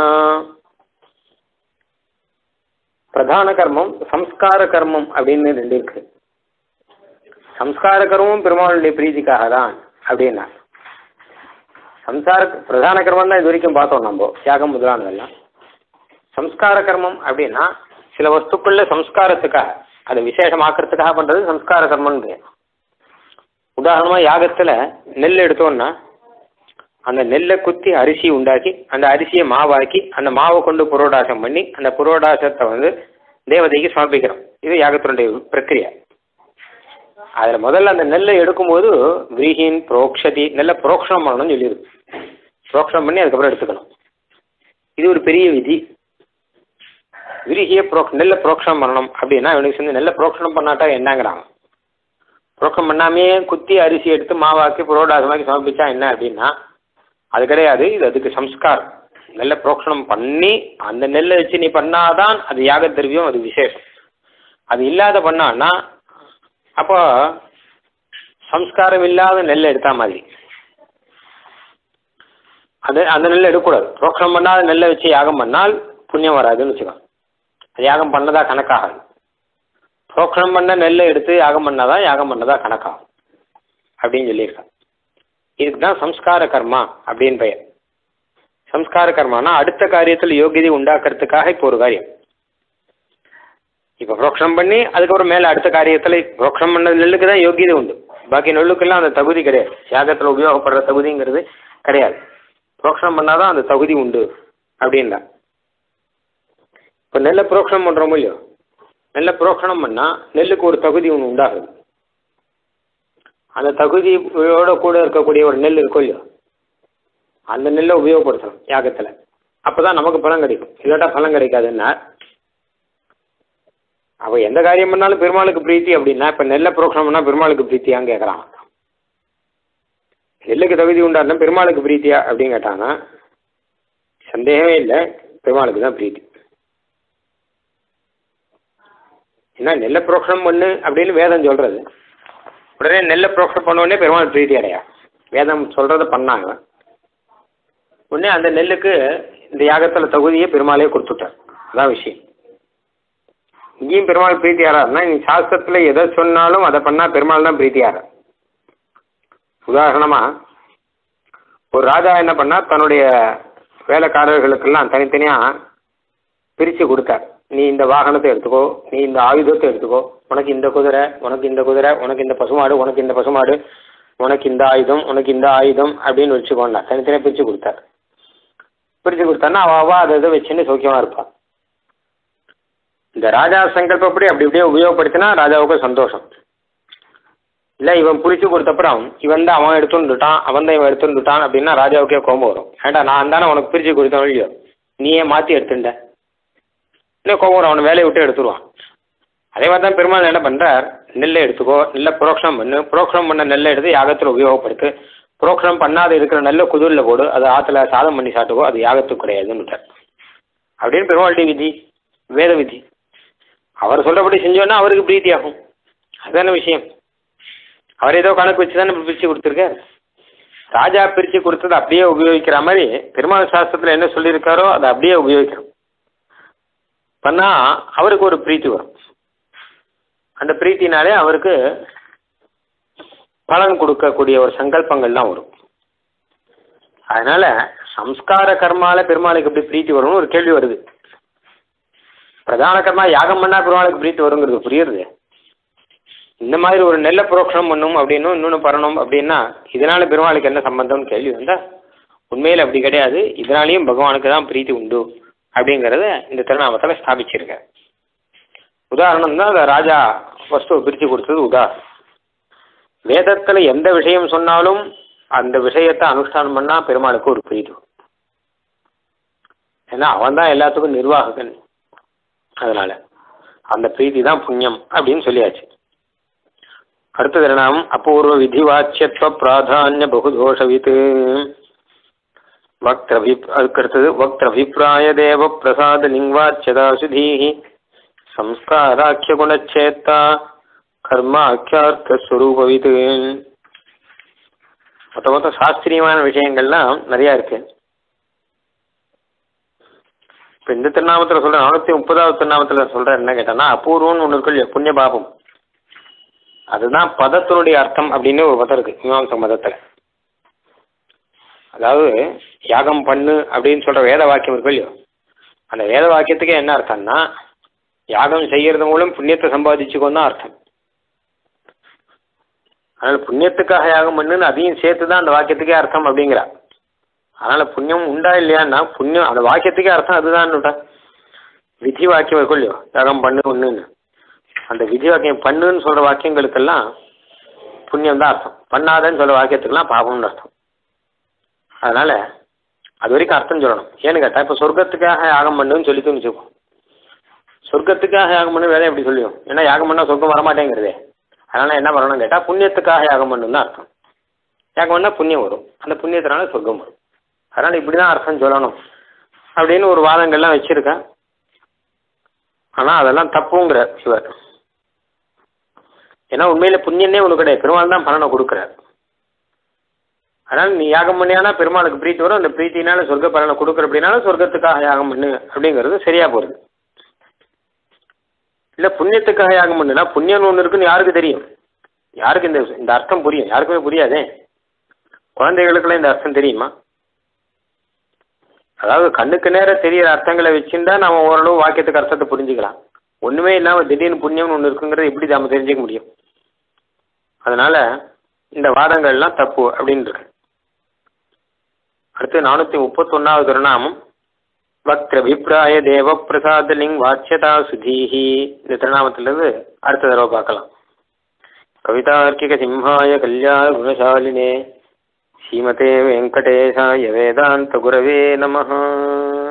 பிரதான கர்மம் சம்ஸ்கார கர்மம் அப்படின்னு ரெண்டு இருக்கு சம்ஸ்கார கர்மம் பெருமாளுடைய பிரீதிக்காக தான் அப்படின்னா சம்சார பிரதான கர்மம் தான் இது வரைக்கும் பார்த்தோம் நம்ம தியாகம் முதலானதெல்லாம் சம்ஸ்கார கர்மம் அப்படின்னா சில வஸ்துக்குள்ள சம்ஸ்காரத்துக்காக அதை விசேஷமாக்கிறதுக்காக பண்றது சம்ஸ்கார கர்மம்னு பேர் உதாரணமா யாகத்துல நெல் எடுத்தோம்னா அந்த நெல்லை குத்தி அரிசி உண்டாக்கி அந்த அரிசியை மாவாக்கி அந்த மாவை கொண்டு புரோடாசம் பண்ணி அந்த புரோடாசத்தை வந்து தேவதைக்கு சமர்ப்பிக்கிறோம் இது யாகத்தினுடைய பிரக்கிரியா அதில் முதல்ல அந்த நெல்லை எடுக்கும்போது விரீஹின் புரோக்ஷதி நெல்லை புரோக்ஷணம் பண்ணணும்னு சொல்லியிருக்கு புரோக்ஷணம் பண்ணி அதுக்கப்புறம் எடுத்துக்கணும் இது ஒரு பெரிய விதி விரிகிய புரோ நெல்லை புரோக்ஷணம் பண்ணணும் அப்படின்னா இவனுக்கு சேர்ந்து நெல்லை புரோக்ஷணம் பண்ணாட்டா என்னங்கிறாங்க புரோக்ஷணம் பண்ணாமையே குத்தி அரிசி எடுத்து மாவாக்கி புரோடாசமாக்கி சமர்ப்பிச்சா என்ன அப்படின்னா அது கிடையாது இது அதுக்கு சம்ஸ்காரம் நெல்லை புரோக்ஷணம் பண்ணி அந்த நெல்லை வச்சு நீ பண்ணாதான் அது யாக திரவியம் அது விசேஷம் அது இல்லாத பண்ணான்னா அப்போ சம்ஸ்காரம் இல்லாத நெல் எடுத்தா மாதிரி அது அந்த நெல் எடுக்கக்கூடாது புரோக்ஷனம் பண்ணாத நெல்லை வச்சு யாகம் பண்ணால் புண்ணியம் வராதுன்னு வச்சுக்கோ அது யாகம் பண்ணதா கணக்காகாது புரோக்ஷனம் பண்ண நெல்லை எடுத்து யாகம் பண்ணாதான் யாகம் பண்ணதா கணக்காகும் அப்படின்னு சொல்லியிருக்கான் இதுக்கு தான் சம்ஸ்கார கர்மா அப்படின்னு பெயர் சம்ஸ்கார கர்மானா அடுத்த காரியத்தில் யோகியதை உண்டாக்குறதுக்காக இப்போ ஒரு காரியம் இப்போ புரோக்ஷனம் பண்ணி அதுக்கப்புறம் மேலே அடுத்த காரியத்தில் புரோக்ஷனம் பண்ண நெல்லுக்கு தான் யோகியதை உண்டு பாக்கி நெல்லுக்கெல்லாம் அந்த தகுதி கிடையாது யாகத்தில் உபயோகப்படுற தகுதிங்கிறது கிடையாது புரோக்ஷனம் பண்ணாதான் அந்த தகுதி உண்டு அப்படின்னா இப்போ நெல்லை புரோக்ஷனம் பண்ணுறோமோ இல்லையோ நெல்லை புரோக்ஷனம் பண்ணால் நெல்லுக்கு ஒரு தகுதி ஒன்று உண்டாகுது அந்த தகுதியோட கூட இருக்கக்கூடிய ஒரு நெல் இருக்கும் இல்லையோ அந்த நெல்லை உபயோகப்படுத்தணும் யாகத்தில் அப்போ தான் நமக்கு பலன் கிடைக்கும் இல்லாட்டா பலன் கிடைக்காதுன்னா அப்போ எந்த காரியம் பண்ணாலும் பெருமாளுக்கு பிரீத்தி அப்படின்னா இப்போ நெல்லை புரோக்ஷனம் பண்ணால் பெருமாளுக்கு பிரீத்தியான்னு கேட்குறான் நெல்லுக்கு தகுதி உண்டாருன்னா பெருமாளுக்கு பிரீத்தியா அப்படின்னு கேட்டாங்கன்னா சந்தேகமே இல்லை பெருமாளுக்கு தான் பிரீத்தி ஏன்னா நெல்லை புரோக்ஷனம் பண்ணு அப்படின்னு வேதம் சொல்கிறது உடனே நெல்லை புரோக்ஷனம் பண்ண உடனே பெருமாள் பிரீத்தி அடையா வேதம் சொல்கிறத பண்ணாங்க உடனே அந்த நெல்லுக்கு இந்த யாகத்தில் தகுதியை பெருமாளே கொடுத்துட்டார் அதான் விஷயம் இங்கேயும் பெருமாள் பிரீத்தி ஆறாருன்னா நீ சாஸ்திரத்தில் எதை சொன்னாலும் அதை பண்ணால் பெருமாள் தான் பிரீத்தி ஆறார் உதாரணமாக ஒரு ராஜா என்ன பண்ணார் தன்னுடைய வேலைக்காரர்களுக்கெல்லாம் தனித்தனியாக பிரித்து கொடுத்தார் நீ இந்த வாகனத்தை எடுத்துக்கோ நீ இந்த ஆயுதத்தை எடுத்துக்கோ உனக்கு இந்த குதிரை உனக்கு இந்த குதிரை உனக்கு இந்த பசுமாடு உனக்கு இந்த பசுமாடு உனக்கு இந்த ஆயுதம் உனக்கு இந்த ஆயுதம் அப்படின்னு வச்சுக்கோண்டா தனித்தனியாக பிரித்து கொடுத்தார் பிரித்து கொடுத்தான்னா அவ அவ அதை இதை வச்சுன்னு சௌக்கியமாக இருப்பான் இந்த ராஜா சங்கல்பப்படி அப்படி இப்படியே உபயோகப்படுத்தினா ராஜாவுக்கு சந்தோஷம் இல்லை இவன் பிடிச்சி கொடுத்தப்புறம் இவன் தான் அவன் எடுத்துட்டுட்டான் அவன் தான் இவன் எடுத்துட்டுட்டான் அப்படின்னா ராஜாவுக்கே கோபம் வரும் ஏண்டா நான் தானே உனக்கு பிரித்து கொடுத்தேன் இல்லையோ நீயே மாற்றி எடுத்துட்ட இல்லை கோபம் வரும் அவனை வேலையை விட்டு எடுத்துருவான் அதே மாதிரி தான் பெருமாள் என்ன பண்ணுறார் நெல்லை எடுத்துக்கோ நெல்லை புரோக்ஷனம் பண்ணு புரோக்ஷனம் பண்ண நெல்லை எடுத்து யாகத்தில் உபயோகப்படுத்து புரோக்ஷனம் பண்ணாத இருக்கிற நெல்லை குதிரில் போடு அது ஆற்றுல சாதம் பண்ணி சாப்பிட்டுக்கோ அது யாகத்துக்கு கிடையாதுன்னு அப்படின்னு பெருமாள்டி விதி வேத விதி அவர் சொல்கிறபடி செஞ்சோன்னா அவருக்கு பிரீத்தி ஆகும் அதுதானே விஷயம் அவர் ஏதோ கணக்கு வச்சு தானே பிரித்து கொடுத்துருக்கார் ராஜா பிரித்து கொடுத்தது அப்படியே உபயோகிக்கிற மாதிரி பெருமாள் சாஸ்திரத்தில் என்ன சொல்லியிருக்காரோ அதை அப்படியே உபயோகிக்கிறோம் பண்ணால் அவருக்கு ஒரு பிரீத்தி வரும் அந்த பிரீத்தினாலே அவருக்கு பலன் கொடுக்கக்கூடிய ஒரு சங்கல்பங்கள்லாம் வரும் அதனால சம்ஸ்கார கர்மால பெருமாளுக்கு எப்படி பிரீத்தி வரும்னு ஒரு கேள்வி வருது பிரதான கர்மா யாகம் பண்ணா பெருமாளுக்கு பிரீத்தி வருங்கிறது புரியுறது இந்த மாதிரி ஒரு நெல்லை புரோக்ஷனம் பண்ணும் அப்படின்னும் இன்னொன்று பண்ணணும் அப்படின்னா இதனால பெருமாளுக்கு என்ன சம்பந்தம்னு கேள்வி வந்தா உண்மையில் அப்படி கிடையாது இதனாலையும் பகவானுக்கு தான் பிரீத்தி உண்டு அப்படிங்கிறத இந்த திருநாமத்தில் ஸ்தாபிச்சிருக்க உதாரணம் தான் அந்த ராஜா வஸ்துவை பிரித்து கொடுத்தது உதாரணம் வேதத்தில் எந்த விஷயம் சொன்னாலும் அந்த விஷயத்தை அனுஷ்டானம் பண்ணால் பெருமாளுக்கு ஒரு பிரீதி ஏன்னா அவன் தான் எல்லாத்துக்கும் நிர்வாககன் அதனால அந்த பிரீத்தி தான் புண்ணியம் அப்படின்னு சொல்லியாச்சு அடுத்தது என்னன்னா அபூர்வ விதிவாச்சியத்துவ பிராதானிய பகுதோஷவித் வக்திரபி அதுக்கு அடுத்தது வக்திரபிப்பிராய தேவ பிரசாத லிங்வாச்சியதாசுதீஹி சம்ஸ்காராக்கிய குணச்சேத்தா கர்மாக்கியார்த்த ஸ்வரூபவித் மொத்த மொத்தம் சாஸ்திரியமான விஷயங்கள்லாம் நிறையா இருக்கு இப்போ இந்த திருநாமத்தில் சொல்கிறேன் நானூற்றி முப்பதாவது திருநாமத்தில் சொல்கிறேன் என்ன கேட்டேன்னா அபூர்வம்னு ஒன்று இருக்கு புண்ணிய பாபம் அதுதான் பதத்தினுடைய அர்த்தம் அப்படின்னு ஒரு பதம் இருக்கு மீமாம்ச மதத்தில் அதாவது யாகம் பண்ணு அப்படின்னு சொல்கிற வேத வாக்கியம் இருக்கு இல்லையோ அந்த வேத வாக்கியத்துக்கு என்ன அர்த்தம்னா யாகம் செய்யறது மூலம் புண்ணியத்தை சம்பாதிச்சுக்கோன்னு தான் அர்த்தம் அதனால் புண்ணியத்துக்காக யாகம் பண்ணுன்னு அதையும் சேர்த்து தான் அந்த வாக்கியத்துக்கே அர்த்தம் அப்படிங்கிறா அதனால் புண்ணியம் உண்டா இல்லையான்னா புண்ணியம் அந்த வாக்கியத்துக்கே அர்த்தம் அதுதான் விதி வாக்கியம் இருக்கும் இல்லையோ யாகம் பண்ணு ஒன்றுன்னு அந்த விதி வாக்கியம் பண்ணுன்னு சொல்கிற வாக்கியங்களுக்கெல்லாம் புண்ணியம் தான் அர்த்தம் பண்ணாதன்னு சொல்கிற வாக்கியத்துக்கெல்லாம் பாபம்னு அர்த்தம் அதனால் அது வரைக்கும் அர்த்தம் சொல்லணும் ஏன்னு கேட்டால் இப்போ சொர்க்கத்துக்காக யாகம் பண்ணுன்னு சொல்லிட்டு வச்சுக்கோ சொர்க்கத்துக்காக யாகம் பண்ணு வேலை எப்படி சொல்லியும் ஏன்னா யாகம் பண்ணால் சொர்க்கம் வரமாட்டேங்கிறதே அதனால் என்ன பண்ணணும்னு கேட்டால் புண்ணியத்துக்காக யாகம் பண்ணணும் தான் அர்த்தம் யாகம் பண்ணால் புண்ணியம் வரும் அந்த புண்ணியத்தினால சொர்க்கம் வரும் அதனால் இப்படி தான் அர்த்தம் சொல்லணும் அப்படின்னு ஒரு வாதங்கள்லாம் வச்சுருக்கேன் ஆனால் அதெல்லாம் தப்புங்கிற இவர் ஏன்னா உண்மையில புண்ணியனே உனக்கு கிடையாது பெருமாள் தான் பலனை கொடுக்குறாரு அதனால் நீ யாகம் பண்ணியானா பெருமாளுக்கு பிரீத்தி வரும் அந்த பிரீத்தினால சொர்க்க பலனை கொடுக்குற அப்படின்னாலும் சொர்க்கத்துக்காக யாகம் பண்ணு அப்படிங்கிறது சரியா போகுது இல்லை புண்ணியத்துக்காக யாகம் பண்ணுனா புண்ணியம் ஒன்று இருக்குன்னு யாருக்கு தெரியும் யாருக்கு இந்த இந்த அர்த்தம் புரியும் யாருக்குமே புரியாதே குழந்தைகளுக்கெல்லாம் இந்த அர்த்தம் தெரியுமா அதாவது கண்ணுக்கு நேரம் தெரியிற அர்த்தங்களை வச்சுருந்தா நம்ம ஓரளவு வாக்கியத்துக்கு அர்த்தத்தை புரிஞ்சுக்கலாம் ஒன்றுமே இல்லாமல் திடீர்னு புண்ணியம்னு ஒன்று இருக்குங்கிறத எப்படி நம்ம தெரிஞ்சுக்க முடியும் அதனால இந்த வாதங்கள்லாம் தப்பு அப்படின்னு இருக்கு அடுத்து நானூற்றி முப்பத்தொன்னாவது திருநாமம் வக்திரபிப்பிராய தேவ பிரசாதலிங் வாட்சியதா சுதீஹி இந்த திருநாமத்திலிருந்து அடுத்த தடவை பார்க்கலாம் கவிதார்க்கிக சிம்ஹாய கல்யாண குணசாலினே ஸ்ரீமதே வெங்கடேசாய வேதாந்த குரவே நமஹ